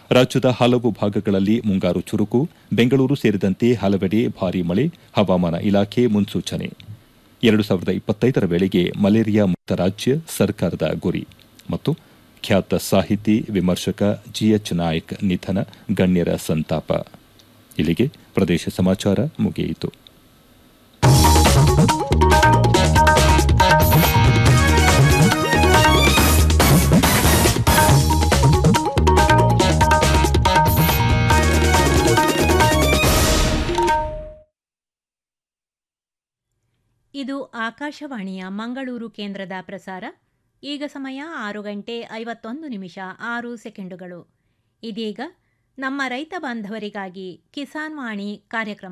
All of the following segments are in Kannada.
ರಾಜ್ಯದ ಹಲವು ಭಾಗಗಳಲ್ಲಿ ಮುಂಗಾರು ಚುರುಕು ಬೆಂಗಳೂರು ಸೇರಿದಂತೆ ಹಲವೆಡೆ ಭಾರೀ ಮಳೆ ಹವಾಮಾನ ಇಲಾಖೆ ಮುನ್ಸೂಚನೆ ಎರಡು ಸಾವಿರದ ಇಪ್ಪತ್ತೈದರ ವೇಳೆಗೆ ಮಲೇರಿಯಾ ಮುಕ್ತ ರಾಜ್ಯ ಸರ್ಕಾರದ ಗುರಿ ಮತ್ತು ಖ್ಯಾತ ಸಾಹಿತಿ ವಿಮರ್ಶಕ ಜಿಎಚ್ ನಾಯಕ್ ನಿಧನ ಗಣ್ಯರ ಸಂತಾಪ ಇಲ್ಲಿಗೆ ಪ್ರದೇಶ ಸಮಾಚಾರ ಮುಗಿಯಿತು ಇದು ಆಕಾಶವಾಣಿಯ ಮಂಗಳೂರು ಕೇಂದ್ರದ ಪ್ರಸಾರ ಈಗ ಸಮಯ ಆರು ಗಂಟೆ ಐವತ್ತೊಂದು ನಿಮಿಷ ಆರು ಸೆಕೆಂಡುಗಳು ಇದೀಗ ನಮ್ಮ ರೈತ ಬಾಂಧವರಿಗಾಗಿ ಕಿಸಾನ್ ವಾಣಿ ಕಾರ್ಯಕ್ರಮ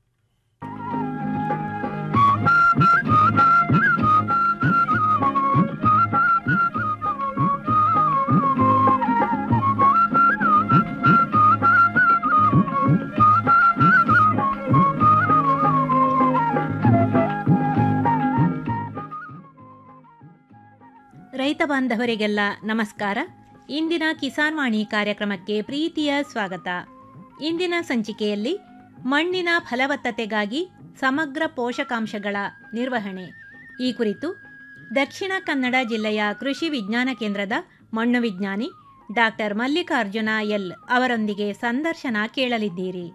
ರೈತ ಬಾಂಧವರಿಗೆಲ್ಲ ನಮಸ್ಕಾರ ಇಂದಿನ ಕಿಸಾನ್ ವಾಣಿ ಕಾರ್ಯಕ್ರಮಕ್ಕೆ ಪ್ರೀತಿಯ ಸ್ವಾಗತ ಇಂದಿನ ಸಂಚಿಕೆಯಲ್ಲಿ ಮಣ್ಣಿನ ಫಲವತ್ತತೆಗಾಗಿ ಸಮಗ್ರ ಪೋಷಕಾಂಶಗಳ ನಿರ್ವಹಣೆ ಈ ಕುರಿತು ದಕ್ಷಿಣ ಕನ್ನಡ ಜಿಲ್ಲೆಯ ಕೃಷಿ ವಿಜ್ಞಾನ ಕೇಂದ್ರದ ಮಣ್ಣು ವಿಜ್ಞಾನಿ ಡಾಕ್ಟರ್ ಮಲ್ಲಿಕಾರ್ಜುನ ಎಲ್ ಅವರೊಂದಿಗೆ ಸಂದರ್ಶನ ಕೇಳಲಿದ್ದೀರಿ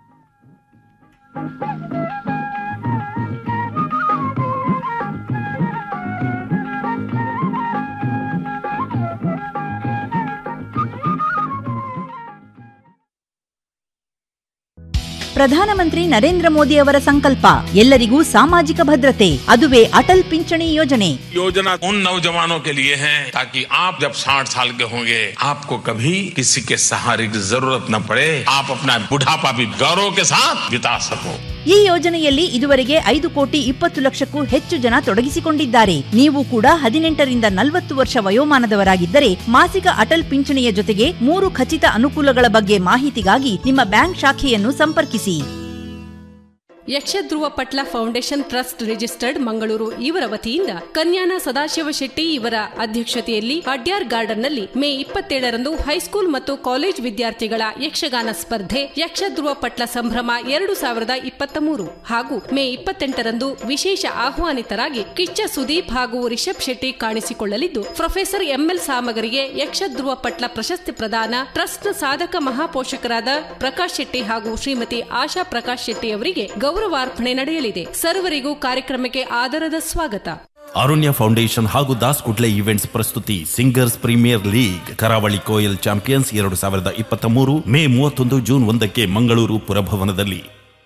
ಪ್ರಧಾನಮಂತ್ರಿ ನರೇಂದ್ರ ಮೋದಿ ಅವರ ಸಂಕಲ್ಪ ಎಲ್ಲರಿಗೂ ಸಾಮಾಜಿಕ ಭದ್ರತೆ ಅದುವೇ ಅಟಲ್ ಪಿಂಚಣಿ ಯೋಜನೆ योजना उन नौजवानों के लिए है ताकि आप जब 60 साल के होंगे आपको कभी किसी के सहारे की जरूरत न पड़े आप अपना बुढ़ापा भी गौरव के साथ बिता सको ಈ ಯೋಜನೆಯಲ್ಲಿ ಇದುವರೆಗೆ ಐದು ಕೋಟಿ ಇಪ್ಪತ್ತು ಲಕ್ಷಕ್ಕೂ ಹೆಚ್ಚು ಜನ ತೊಡಗಿಸಿಕೊಂಡಿದ್ದಾರೆ ನೀವು ಕೂಡ ಹದಿನೆಂಟರಿಂದ ನಲವತ್ತು ವರ್ಷ ವಯೋಮಾನದವರಾಗಿದ್ದರೆ ಮಾಸಿಕ ಅಟಲ್ ಪಿಂಚಣಿಯ ಜೊತೆಗೆ ಮೂರು ಖಚಿತ ಅನುಕೂಲಗಳ ಬಗ್ಗೆ ಮಾಹಿತಿಗಾಗಿ ನಿಮ್ಮ ಬ್ಯಾಂಕ್ ಶಾಖೆಯನ್ನು ಸಂಪರ್ಕಿಸಿ Yakshadhruva Patla foundation trust registered Mangaluru ಇವರ ವತಿಯಿಂದ ಕನ್ಯಾನ ಸದಾಶಿವ ಶೆಟ್ಟಿ ಇವರ ಅಧ್ಯಕ್ಷತೆಯಲ್ಲಿ ಅಡ್ಯಾರ್ ಗಾರ್ಡನ್ನಲ್ಲಿ ಮೇ ಇಪ್ಪತ್ತೇಳರಂದು ಹೈಸ್ಕೂಲ್ ಮತ್ತು ಕಾಲೇಜ್ ವಿದ್ಯಾರ್ಥಿಗಳ ಯಕ್ಷಗಾನ ಸ್ಪರ್ಧೆ ಯಕ್ಷಧ್ರುವ ಪಟ್ಲ ಸಂಭ್ರಮ ಎರಡು ಸಾವಿರದ ಇಪ್ಪತ್ತ ಮೂರು ಹಾಗೂ ಮೇ ಇಪ್ಪತ್ತೆಂಟರಂದು ವಿಶೇಷ ಆಹ್ವಾನಿತರಾಗಿ ಕಿಚ್ಚ ಸುದೀಪ್ ಹಾಗೂ ರಿಷಬ್ ಶೆಟ್ಟಿ ಕಾಣಿಸಿಕೊಳ್ಳಲಿದ್ದು ಪ್ರೊಫೆಸರ್ ಎಂಎಲ್ ಸಾಮಗರಿಗೆ ಯಕ್ಷಧ್ರುವ ಪಟ್ಲ ಪ್ರಶಸ್ತಿ ಪ್ರದಾನ ಟ್ರಸ್ಟ್ನ ಸಾಧಕ ಮಹಾಪೋಷಕರಾದ ಪ್ರಕಾಶ್ ಶೆಟ್ಟಿ ಹಾಗೂ ಶ್ರೀಮತಿ ಆಶಾ ಪ್ರಕಾಶ್ ಶೆಟ್ಟಿ ಅವರಿಗೆ ಗೌರವಾರ್ಪಣೆ ನಡೆಯಲಿದೆ ಸರ್ವರಿಗೂ ಕಾರ್ಯಕ್ರಮಕ್ಕೆ ಆದರದ ಸ್ವಾಗತ ಅರುಣ್ಯ ಫೌಂಡೇಶನ್ ಹಾಗೂ ದಾಸ್ ಕುಡ್ಲೆ ಇವೆಂಟ್ಸ್ ಪ್ರಸ್ತುತಿ singers premier league Karavali Koyal champions ಎರಡು ಸಾವಿರದ ಇಪ್ಪತ್ತ ಮೂರು ಮೇ ಮೂವತ್ತೊಂದು ಜೂನ್ ಒಂದಕ್ಕೆ ಮಂಗಳೂರು ಪುರಭವನದಲ್ಲಿ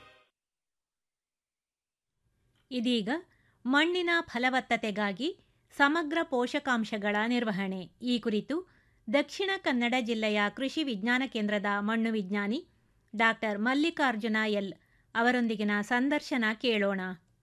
ಇದೀಗ ಮಣ್ಣಿನ ಫಲವತ್ತತೆಗಾಗಿ ಸಮಗ್ರ ಪೋಷಕಾಂಶಗಳ ನಿರ್ವಹಣೆ ಈ ಕುರಿತು ದಕ್ಷಿಣ ಕನ್ನಡ ಜಿಲ್ಲೆಯ ಕೃಷಿ ವಿಜ್ಞಾನ ಕೇಂದ್ರದ ಮಣ್ಣು ವಿಜ್ಞಾನಿ ಡಾಕ್ಟರ್ ಮಲ್ಲಿಕಾರ್ಜುನ ಎಲ್ ಅವರೊಂದಿಗಿನ ಸಂದರ್ಶನ ಕೇಳೋಣ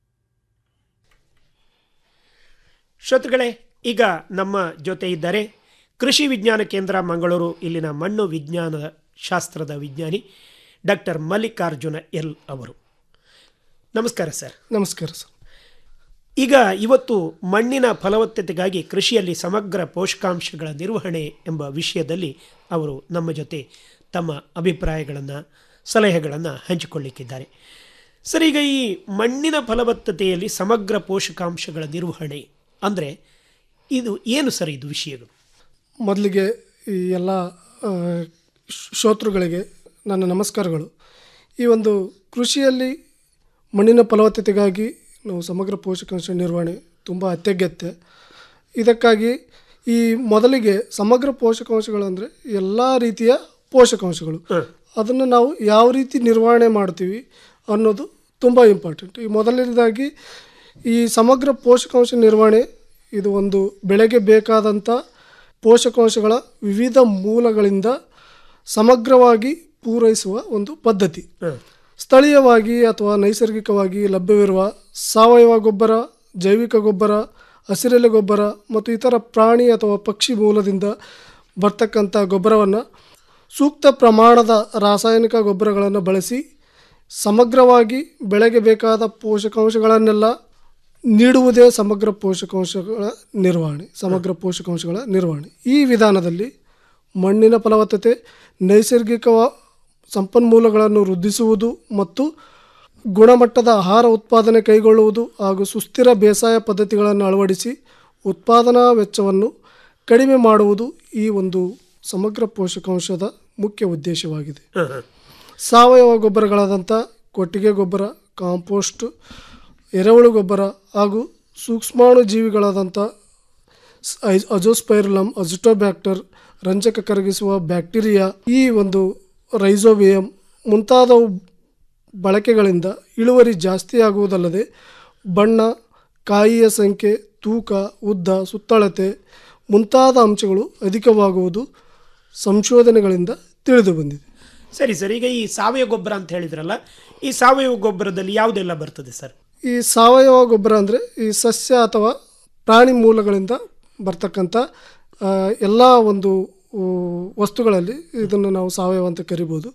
ಶ್ರೋತೃಗಳೇ ಈಗ ನಮ್ಮ ಜೊತೆ ಇದ್ದಾರೆ ಕೃಷಿ ವಿಜ್ಞಾನ ಕೇಂದ್ರ ಮಂಗಳೂರು ಇಲ್ಲಿನ ಮಣ್ಣು ವಿಜ್ಞಾನ ಶಾಸ್ತ್ರದ ವಿಜ್ಞಾನಿ ಡಾಕ್ಟರ್ ಮಲ್ಲಿಕಾರ್ಜುನ ಎಲ್ ಅವರು ನಮಸ್ಕಾರ ಸರ್ ನಮಸ್ಕಾರ ಸರ್ ಈಗ ಇವತ್ತು ಮಣ್ಣಿನ ಫಲವತ್ತತೆಗಾಗಿ ಕೃಷಿಯಲ್ಲಿ ಸಮಗ್ರ ಪೋಷಕಾಂಶಗಳ ನಿರ್ವಹಣೆ ಎಂಬ ವಿಷಯದಲ್ಲಿ ಅವರು ನಮ್ಮ ಜೊತೆ ತಮ್ಮ ಅಭಿಪ್ರಾಯಗಳನ್ನು ಸಲಹೆಗಳನ್ನು ಹಂಚಿಕೊಳ್ಳಿಕ್ಕಿದ್ದಾರೆ ಸರ್ ಈಗ ಈ ಮಣ್ಣಿನ ಫಲವತ್ತತೆಯಲ್ಲಿ ಸಮಗ್ರ ಪೋಷಕಾಂಶಗಳ ನಿರ್ವಹಣೆ ಅಂದರೆ ಇದು ಏನು ಸರ್ ಇದು ವಿಷಯಗಳು ಮೊದಲಿಗೆ ಈ ಎಲ್ಲ ಆ, ಶ್- ಶ್ರೋತೃಗಳಿಗೆ ನನ್ನ ನಮಸ್ಕಾರಗಳು ಈ ಒಂದು ಕೃಷಿಯಲ್ಲಿ ಮಣ್ಣಿನ ಫಲವತ್ತತೆಗಾಗಿ ನಾವು ಸಮಗ್ರ ಪೋಷಕಾಂಶ ನಿರ್ವಹಣೆ ತುಂಬ ಅತ್ಯಗತ್ಯ ಇದಕ್ಕಾಗಿ ಈ ಮೊದಲಿಗೆ ಸಮಗ್ರ ಪೋಷಕಾಂಶಗಳು ಅಂದರೆ ಎಲ್ಲ ರೀತಿಯ ಪೋಷಕಾಂಶಗಳು ಅದನ್ನು ನಾವು ಯಾವ ರೀತಿ ನಿರ್ವಹಣೆ ಮಾಡ್ತೀವಿ ಅನ್ನೋದು ತುಂಬ ಇಂಪಾರ್ಟೆಂಟ್ ಈ ಮೊದಲನೇದಾಗಿ ಈ ಸಮಗ್ರ ಪೋಷಕಾಂಶ ನಿರ್ವಹಣೆ ಇದು ಒಂದು ಬೆಳೆಗೆ ಬೇಕಾದಂಥ ಪೋಷಕಾಂಶಗಳ ವಿವಿಧ ಮೂಲಗಳಿಂದ ಸಮಗ್ರವಾಗಿ ಪೂರೈಸುವ ಒಂದು ಪದ್ಧತಿ ಸ್ಥಳೀಯವಾಗಿ ಅಥವಾ ನೈಸರ್ಗಿಕವಾಗಿ ಲಭ್ಯವಿರುವ ಸಾವಯವ ಗೊಬ್ಬರ ಜೈವಿಕ ಗೊಬ್ಬರ ಹಸಿರೆಲೆ ಗೊಬ್ಬರ ಮತ್ತು ಇತರ ಪ್ರಾಣಿ ಅಥವಾ ಪಕ್ಷಿ ಮೂಲದಿಂದ ಬರ್ತಕ್ಕಂಥ ಗೊಬ್ಬರವನ್ನು ಸೂಕ್ತ ಪ್ರಮಾಣದ ರಾಸಾಯನಿಕ ಗೊಬ್ಬರಗಳನ್ನು ಬಳಸಿ ಸಮಗ್ರವಾಗಿ ಬೆಳೆಗೆ ಬೇಕಾದ ಪೋಷಕಾಂಶಗಳನ್ನೆಲ್ಲ ನೀಡುವುದೇ ಸಮಗ್ರ ಪೋಷಕಾಂಶಗಳ ನಿರ್ವಹಣೆ ಸಮಗ್ರ ಪೋಷಕಾಂಶಗಳ ನಿರ್ವಹಣೆ ಈ ವಿಧಾನದಲ್ಲಿ ಮಣ್ಣಿನ ಫಲವತ್ತತೆ ನೈಸರ್ಗಿಕ ಸಂಪನ್ಮೂಲಗಳನ್ನು ವೃದ್ಧಿಸುವುದು ಮತ್ತು ಗುಣಮಟ್ಟದ ಆಹಾರ ಉತ್ಪಾದನೆ ಕೈಗೊಳ್ಳುವುದು ಹಾಗೂ ಸುಸ್ಥಿರ ಬೇಸಾಯ ಪದ್ಧತಿಗಳನ್ನು ಅಳವಡಿಸಿ ಉತ್ಪಾದನಾ ವೆಚ್ಚವನ್ನು ಕಡಿಮೆ ಮಾಡುವುದು ಈ ಒಂದು ಸಮಗ್ರ ಪೋಷಕಾಂಶದ ಮುಖ್ಯ ಉದ್ದೇಶವಾಗಿದೆ ಸಾವಯವ ಗೊಬ್ಬರಗಳಾದಂಥ ಕೊಟ್ಟಿಗೆ ಗೊಬ್ಬರ ಕಾಂಪೋಸ್ಟ್ ಎರೆಹುಳು ಗೊಬ್ಬರ ಹಾಗೂ ಸೂಕ್ಷ್ಮಾಣು ಜೀವಿಗಳಾದಂಥ ಸ್- ಐ- ಅಜೋಸ್ಪೈರುಲಮ್ ಅಜಿಟೋಬ್ಯಾಕ್ಟರ್ ರಂಜಕ ಕರಗಿಸುವ ಬ್ಯಾಕ್ಟೀರಿಯಾ ಈ ಒಂದು ರೈಸೋಬಿಯಂ ಮುಂತಾದವು ಬಳಕೆಗಳಿಂದ ಇಳುವರಿ ಜಾಸ್ತಿಯಾಗುವುದಲ್ಲದೆ ಬಣ್ಣ ಕಾಯಿಯ ಸಂಖ್ಯೆ ತೂಕ ಉದ್ದ ಸುತ್ತಳತೆ ಮುಂತಾದ ಅಂಶಗಳು ಅಧಿಕವಾಗುವುದು ಸಂಶೋಧನೆಗಳಿಂದ ತಿಳಿದು ಬಂದಿದೆ ಸರಿ ಸರ್ ಈಗ ಈ ಸಾವಯವ ಗೊಬ್ಬರ ಅಂತ ಹೇಳಿದ್ರಲ್ಲ ಈ ಸಾವಯವ ಗೊಬ್ಬರದಲ್ಲಿ ಯಾವುದೆಲ್ಲ ಬರ್ತದೆ ಸರ್ ಈ ಸಾವಯವ ಗೊಬ್ಬರ ಅಂದರೆ ಈ ಸಸ್ಯ ಅಥವಾ ಪ್ರಾಣಿ ಮೂಲಗಳಿಂದ ಬರ್ತಕ್ಕಂಥ ಎಲ್ಲ ಒಂದು ಊ, ವಸ್ತುಗಳಲ್ಲಿ ಇದನ್ನು ನಾವು ಸಾವಯವ ಅಂತ ಕರಿಬೋದು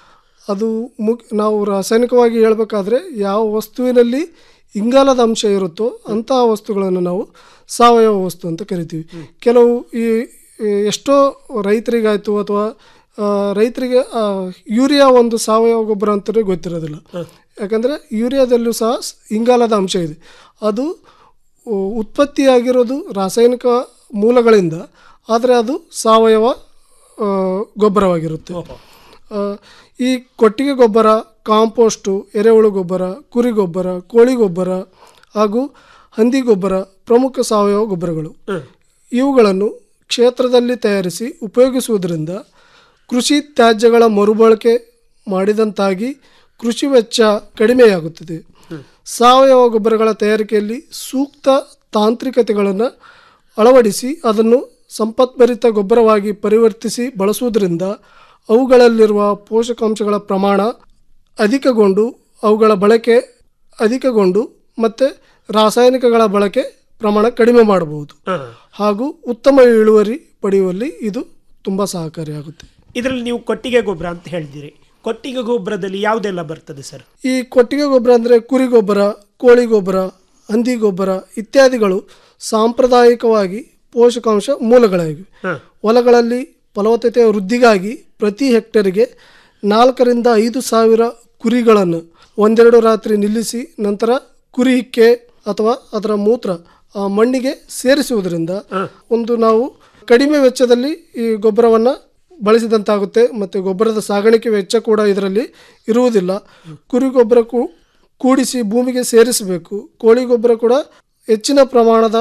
ಅದು ಮುಗ್ ನಾವು ರಾಸಾಯನಿಕವಾಗಿ ಹೇಳಬೇಕಾದ್ರೆ ಯಾವ ವಸ್ತುವಿನಲ್ಲಿ ಇಂಗಾಲದ ಅಂಶ ಇರುತ್ತೋ ಅಂತಹ ವಸ್ತುಗಳನ್ನು ನಾವು ಸಾವಯವ ವಸ್ತು ಅಂತ ಕರಿತೀವಿ ಕೆಲವು ಈ ಈ ಎಷ್ಟೋ ರೈತರಿಗಾಯಿತು ಅಥವಾ ಆ, ರೈತರಿಗೆ ಆ, ಯೂರಿಯಾ ಒಂದು ಸಾವಯವ ಗೊಬ್ಬರ ಅಂತಲೇ ಗೊತ್ತಿರೋದಿಲ್ಲ ಯಾಕಂದರೆ ಯೂರಿಯಾದಲ್ಲೂ ಸಹ ಸ್- ಇಂಗಾಲದ ಅಂಶ ಇದೆ ಅದು ಉ, ಉತ್ಪತ್ತಿಯಾಗಿರೋದು ರಾಸಾಯನಿಕ ಮೂಲಗಳಿಂದ ಆದರೆ ಅದು ಸಾವಯವ ಆ, ಗೊಬ್ಬರವಾಗಿರುತ್ತೆ ಆ, ಈ ಕೊಟ್ಟಿಗೆ ಗೊಬ್ಬರ ಕಾಂಪೋಸ್ಟು ಎರೆಹುಳು ಗೊಬ್ಬರ ಕುರಿ ಗೊಬ್ಬರ ಕೋಳಿ ಗೊಬ್ಬರ ಹಾಗೂ ಹಂದಿ ಗೊಬ್ಬರ ಪ್ರಮುಖ ಸಾವಯವ ಗೊಬ್ಬರಗಳು ಇವುಗಳನ್ನು ಕ್ಷೇತ್ರದಲ್ಲಿ ತಯಾರಿಸಿ ಉಪಯೋಗಿಸುವುದರಿಂದ ಕೃಷಿ ತ್ಯಾಜ್ಯಗಳ ಮರುಬಳಕೆ ಮಾಡಿದಂತಾಗಿ ಕೃಷಿ ವೆಚ್ಚ ಕಡಿಮೆಯಾಗುತ್ತದೆ ಸಾವಯವ ಗೊಬ್ಬರಗಳ ತಯಾರಿಕೆಯಲ್ಲಿ ಸೂಕ್ತ ತಾಂತ್ರಿಕತೆಗಳನ್ನು ಅಳವಡಿಸಿ ಅದನ್ನು ಸಂಪತ್ಭರಿತ ಗೊಬ್ಬರವಾಗಿ ಪರಿವರ್ತಿಸಿ ಬಳಸುವುದರಿಂದ ಅವುಗಳಲ್ಲಿರುವ ಪೋಷಕಾಂಶಗಳ ಪ್ರಮಾಣ ಅಧಿಕಗೊಂಡು ಅವುಗಳ ಬಳಕೆ ಅಧಿಕಗೊಂಡು ಮತ್ತು ರಾಸಾಯನಿಕಗಳ ಬಳಕೆ ಪ್ರಮಾಣ ಕಡಿಮೆ ಮಾಡಬಹುದು ಹಾಗೂ ಉತ್ತಮ ಇಳುವರಿ ಪಡೆಯುವಲ್ಲಿ ಇದು ತುಂಬ ಸಹಕಾರಿಯಾಗುತ್ತೆ ಇದರಲ್ಲಿ ನೀವು ಕೊಟ್ಟಿಗೆ ಗೊಬ್ಬರ ಅಂತ ಹೇಳಿದಿರಿ ಕೊಟ್ಟಿಗೆ ಗೊಬ್ಬರದಲ್ಲಿ ಯಾವುದೆಲ್ಲ ಬರ್ತದೆ ಸರ್ ಈ ಕೊಟ್ಟಿಗೆ ಗೊಬ್ಬರ ಅಂದರೆ ಕುರಿ ಗೊಬ್ಬರ ಕೋಳಿ ಗೊಬ್ಬರ ಹಂದಿ ಗೊಬ್ಬರ ಇತ್ಯಾದಿಗಳು ಸಾಂಪ್ರದಾಯಿಕವಾಗಿ ಪೋಷಕಾಂಶ ಮೂಲಗಳಾಗಿವೆ ಹೊಲಗಳಲ್ಲಿ ಫಲವತ್ತತೆಯ ವೃದ್ಧಿಗಾಗಿ ಪ್ರತಿ ಹೆಕ್ಟೇರಿಗೆ ನಾಲ್ಕರಿಂದ ಐದು ಸಾವಿರ ಕುರಿಗಳನ್ನು ಒಂದೆರಡು ರಾತ್ರಿ ನಿಲ್ಲಿಸಿ ನಂತರ ಕುರಿ ಹಿಕ್ಕೆ ಅಥವಾ ಅದರ ಮೂತ್ರ ಆ ಮಣ್ಣಿಗೆ ಸೇರಿಸುವುದರಿಂದ ಒಂದು ನಾವು ಕಡಿಮೆ ವೆಚ್ಚದಲ್ಲಿ ಈ ಗೊಬ್ಬರವನ್ನು ಬಳಸಿದಂತಾಗುತ್ತೆ ಮತ್ತು ಗೊಬ್ಬರದ ಸಾಗಾಣಿಕೆ ವೆಚ್ಚ ಕೂಡ ಇದರಲ್ಲಿ ಇರುವುದಿಲ್ಲ ಕುರಿ ಗೊಬ್ಬರ ಕೂ- ಕೂಡಿಸಿ ಭೂಮಿಗೆ ಸೇರಿಸಬೇಕು ಕೋಳಿ ಗೊಬ್ಬರ ಕೂಡ ಹೆಚ್ಚಿನ ಪ್ರಮಾಣದ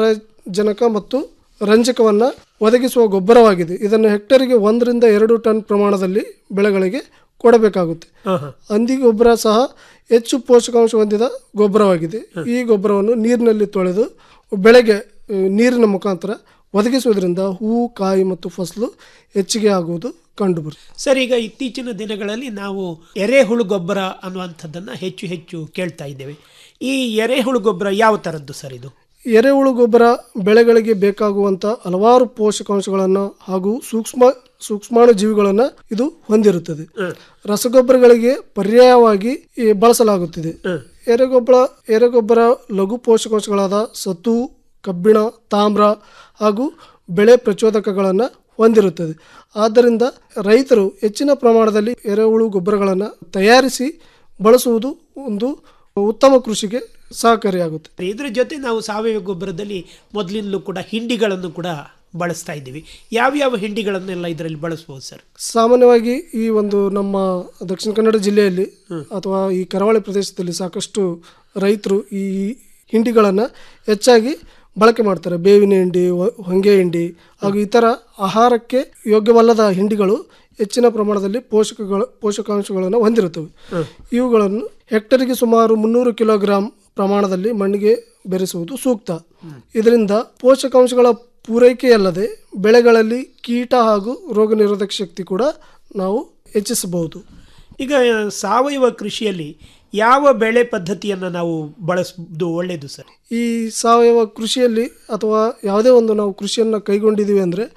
ಸಾರಜನಕ ಮತ್ತು ರಂಜಕವನ್ನು ಒದಗಿಸುವ ಗೊಬ್ಬರವಾಗಿದೆ ಇದನ್ನು ಹೆಕ್ಟರಿಗೆ ಒಂದರಿಂದ ಎರಡು ಟನ್ ಪ್ರಮಾಣದಲ್ಲಿ ಬೆಳೆಗಳಿಗೆ ಕೊಡಬೇಕಾಗುತ್ತೆ ಹಂದಿ ಗೊಬ್ಬರ ಸಹ ಹೆಚ್ಚು ಪೋಷಕಾಂಶ ಹೊಂದಿದ ಗೊಬ್ಬರವಾಗಿದೆ ಈ ಗೊಬ್ಬರವನ್ನು ನೀರಿನಲ್ಲಿ ತೊಳೆದು ಬೆಳೆಗೆ ಆ, ನೀರಿನ ಮುಖಾಂತರ ಒದಗಿಸುವುದರಿಂದ ಹೂವು ಕಾಯಿ ಮತ್ತು ಫಸಲು ಹೆಚ್ಚಿಗೆ ಆಗುವುದು ಕಂಡುಬರುತ್ತೆ ಸರ್ ಈಗ ಇತ್ತೀಚಿನ ದಿನಗಳಲ್ಲಿ ನಾವು ಎರೆಹುಳು ಗೊಬ್ಬರ ಅನ್ನುವಂಥದ್ದನ್ನು ಹೆಚ್ಚು ಹೆಚ್ಚು ಕೇಳ್ತಾ ಇದ್ದೇವೆ ಈ ಎರೆಹುಳು ಗೊಬ್ಬರ ಯಾವ ಥರದ್ದು ಸರ್ ಇದು ಎರೆಹುಳು ಗೊಬ್ಬರ ಬೆಳೆಗಳಿಗೆ ಬೇಕಾಗುವಂಥ ಹಲವಾರು ಪೋಷಕಾಂಶಗಳನ್ನು ಹಾಗೂ ಸೂಕ್ಷ್ಮ ಸೂಕ್ಷ್ಮಾಣು ಜೀವಿಗಳನ್ನು ಇದು ಹೊಂದಿರುತ್ತದೆ ರಸಗೊಬ್ಬರಗಳಿಗೆ ಪರ್ಯಾಯವಾಗಿ ಈ ಬಳಸಲಾಗುತ್ತಿದೆ ಎರೆಗೊಬ್ಬರ ಎರೆಗೊಬ್ಬರ ಲಘು ಪೋಷಕಾಂಶಗಳಾದ ಸತು ಕಬ್ಬಿಣ ತಾಮ್ರ ಹಾಗೂ ಬೆಳೆ ಪ್ರಚೋದಕಗಳನ್ನು ಹೊಂದಿರುತ್ತದೆ ಆದ್ದರಿಂದ ರೈತರು ಹೆಚ್ಚಿನ ಪ್ರಮಾಣದಲ್ಲಿ ಎರೆಹುಳು ಗೊಬ್ಬರಗಳನ್ನು ತಯಾರಿಸಿ ಬಳಸುವುದು ಒಂದು ಉತ್ತಮ ಕೃಷಿಗೆ ಸಹಕಾರಿಯಾಗುತ್ತೆ ಇದ್ರ ಜೊತೆ ನಾವು ಸಾವಯವ ಗೊಬ್ಬರದಲ್ಲಿ ಮೊದಲಿಂದಲೂ ಕೂಡ ಹಿಂಡಿಗಳನ್ನು ಕೂಡ ಬಳಸ್ತಾ ಇದ್ದೀವಿ ಯಾವ್ಯಾವ ಹಿಂಡಿಗಳನ್ನೆಲ್ಲ ಇದರಲ್ಲಿ ಬಳಸ್ಬೋದು ಸರ್ ಸಾಮಾನ್ಯವಾಗಿ ಈ ಒಂದು ನಮ್ಮ ದಕ್ಷಿಣ ಕನ್ನಡ ಜಿಲ್ಲೆಯಲ್ಲಿ ಅಥವಾ ಈ ಕರಾವಳಿ ಪ್ರದೇಶದಲ್ಲಿ ಸಾಕಷ್ಟು ರೈತರು ಈ ಹಿಂಡಿಗಳನ್ನು ಹೆಚ್ಚಾಗಿ ಬಳಕೆ ಮಾಡ್ತಾರೆ ಬೇವಿನ ಹಿಂಡಿ ಹೊ- ಹೊಂಗೆ ಹಿಂಡಿ ಹಾಗೂ ಇತರ ಆಹಾರಕ್ಕೆ ಯೋಗ್ಯವಲ್ಲದ ಹಿಂಡಿಗಳು ಹೆಚ್ಚಿನ ಪ್ರಮಾಣದಲ್ಲಿ ಪೋಷಕಗಳು ಪೋಷಕಾಂಶಗಳನ್ನು ಹೊಂದಿರುತ್ತವೆ ಇವುಗಳನ್ನು ಹೆಕ್ಟರಿಗೆ ಸುಮಾರು ಮುನ್ನೂರು ಕಿಲೋಗ್ರಾಂ ಪ್ರಮಾಣದಲ್ಲಿ ಮಣ್ಣಿಗೆ ಬೆರೆಸುವುದು ಸೂಕ್ತ ಇದರಿಂದ ಪೋಷಕಾಂಶಗಳ ಪೂರೈಕೆಯಲ್ಲದೆ ಬೆಳೆಗಳಲ್ಲಿ ಕೀಟ ಹಾಗೂ ರೋಗ ನಿರೋಧಕ ಶಕ್ತಿ ಕೂಡ ನಾವು ಹೆಚ್ಚಿಸಬಹುದು ಈಗ ಸಾವಯವ ಕೃಷಿಯಲ್ಲಿ ಯಾವ ಬೆಳೆ ಪದ್ಧತಿಯನ್ನು ನಾವು ಬಳಸೋದು ಒಳ್ಳೆಯದು ಸರ್ ಈ ಸಾವಯವ ಕೃಷಿಯಲ್ಲಿ ಅಥವಾ ಯಾವುದೇ ಒಂದು ನಾವು ಕೃಷಿಯನ್ನು ಕೈಗೊಂಡಿದ್ದೀವಿ ಅಂದರೆ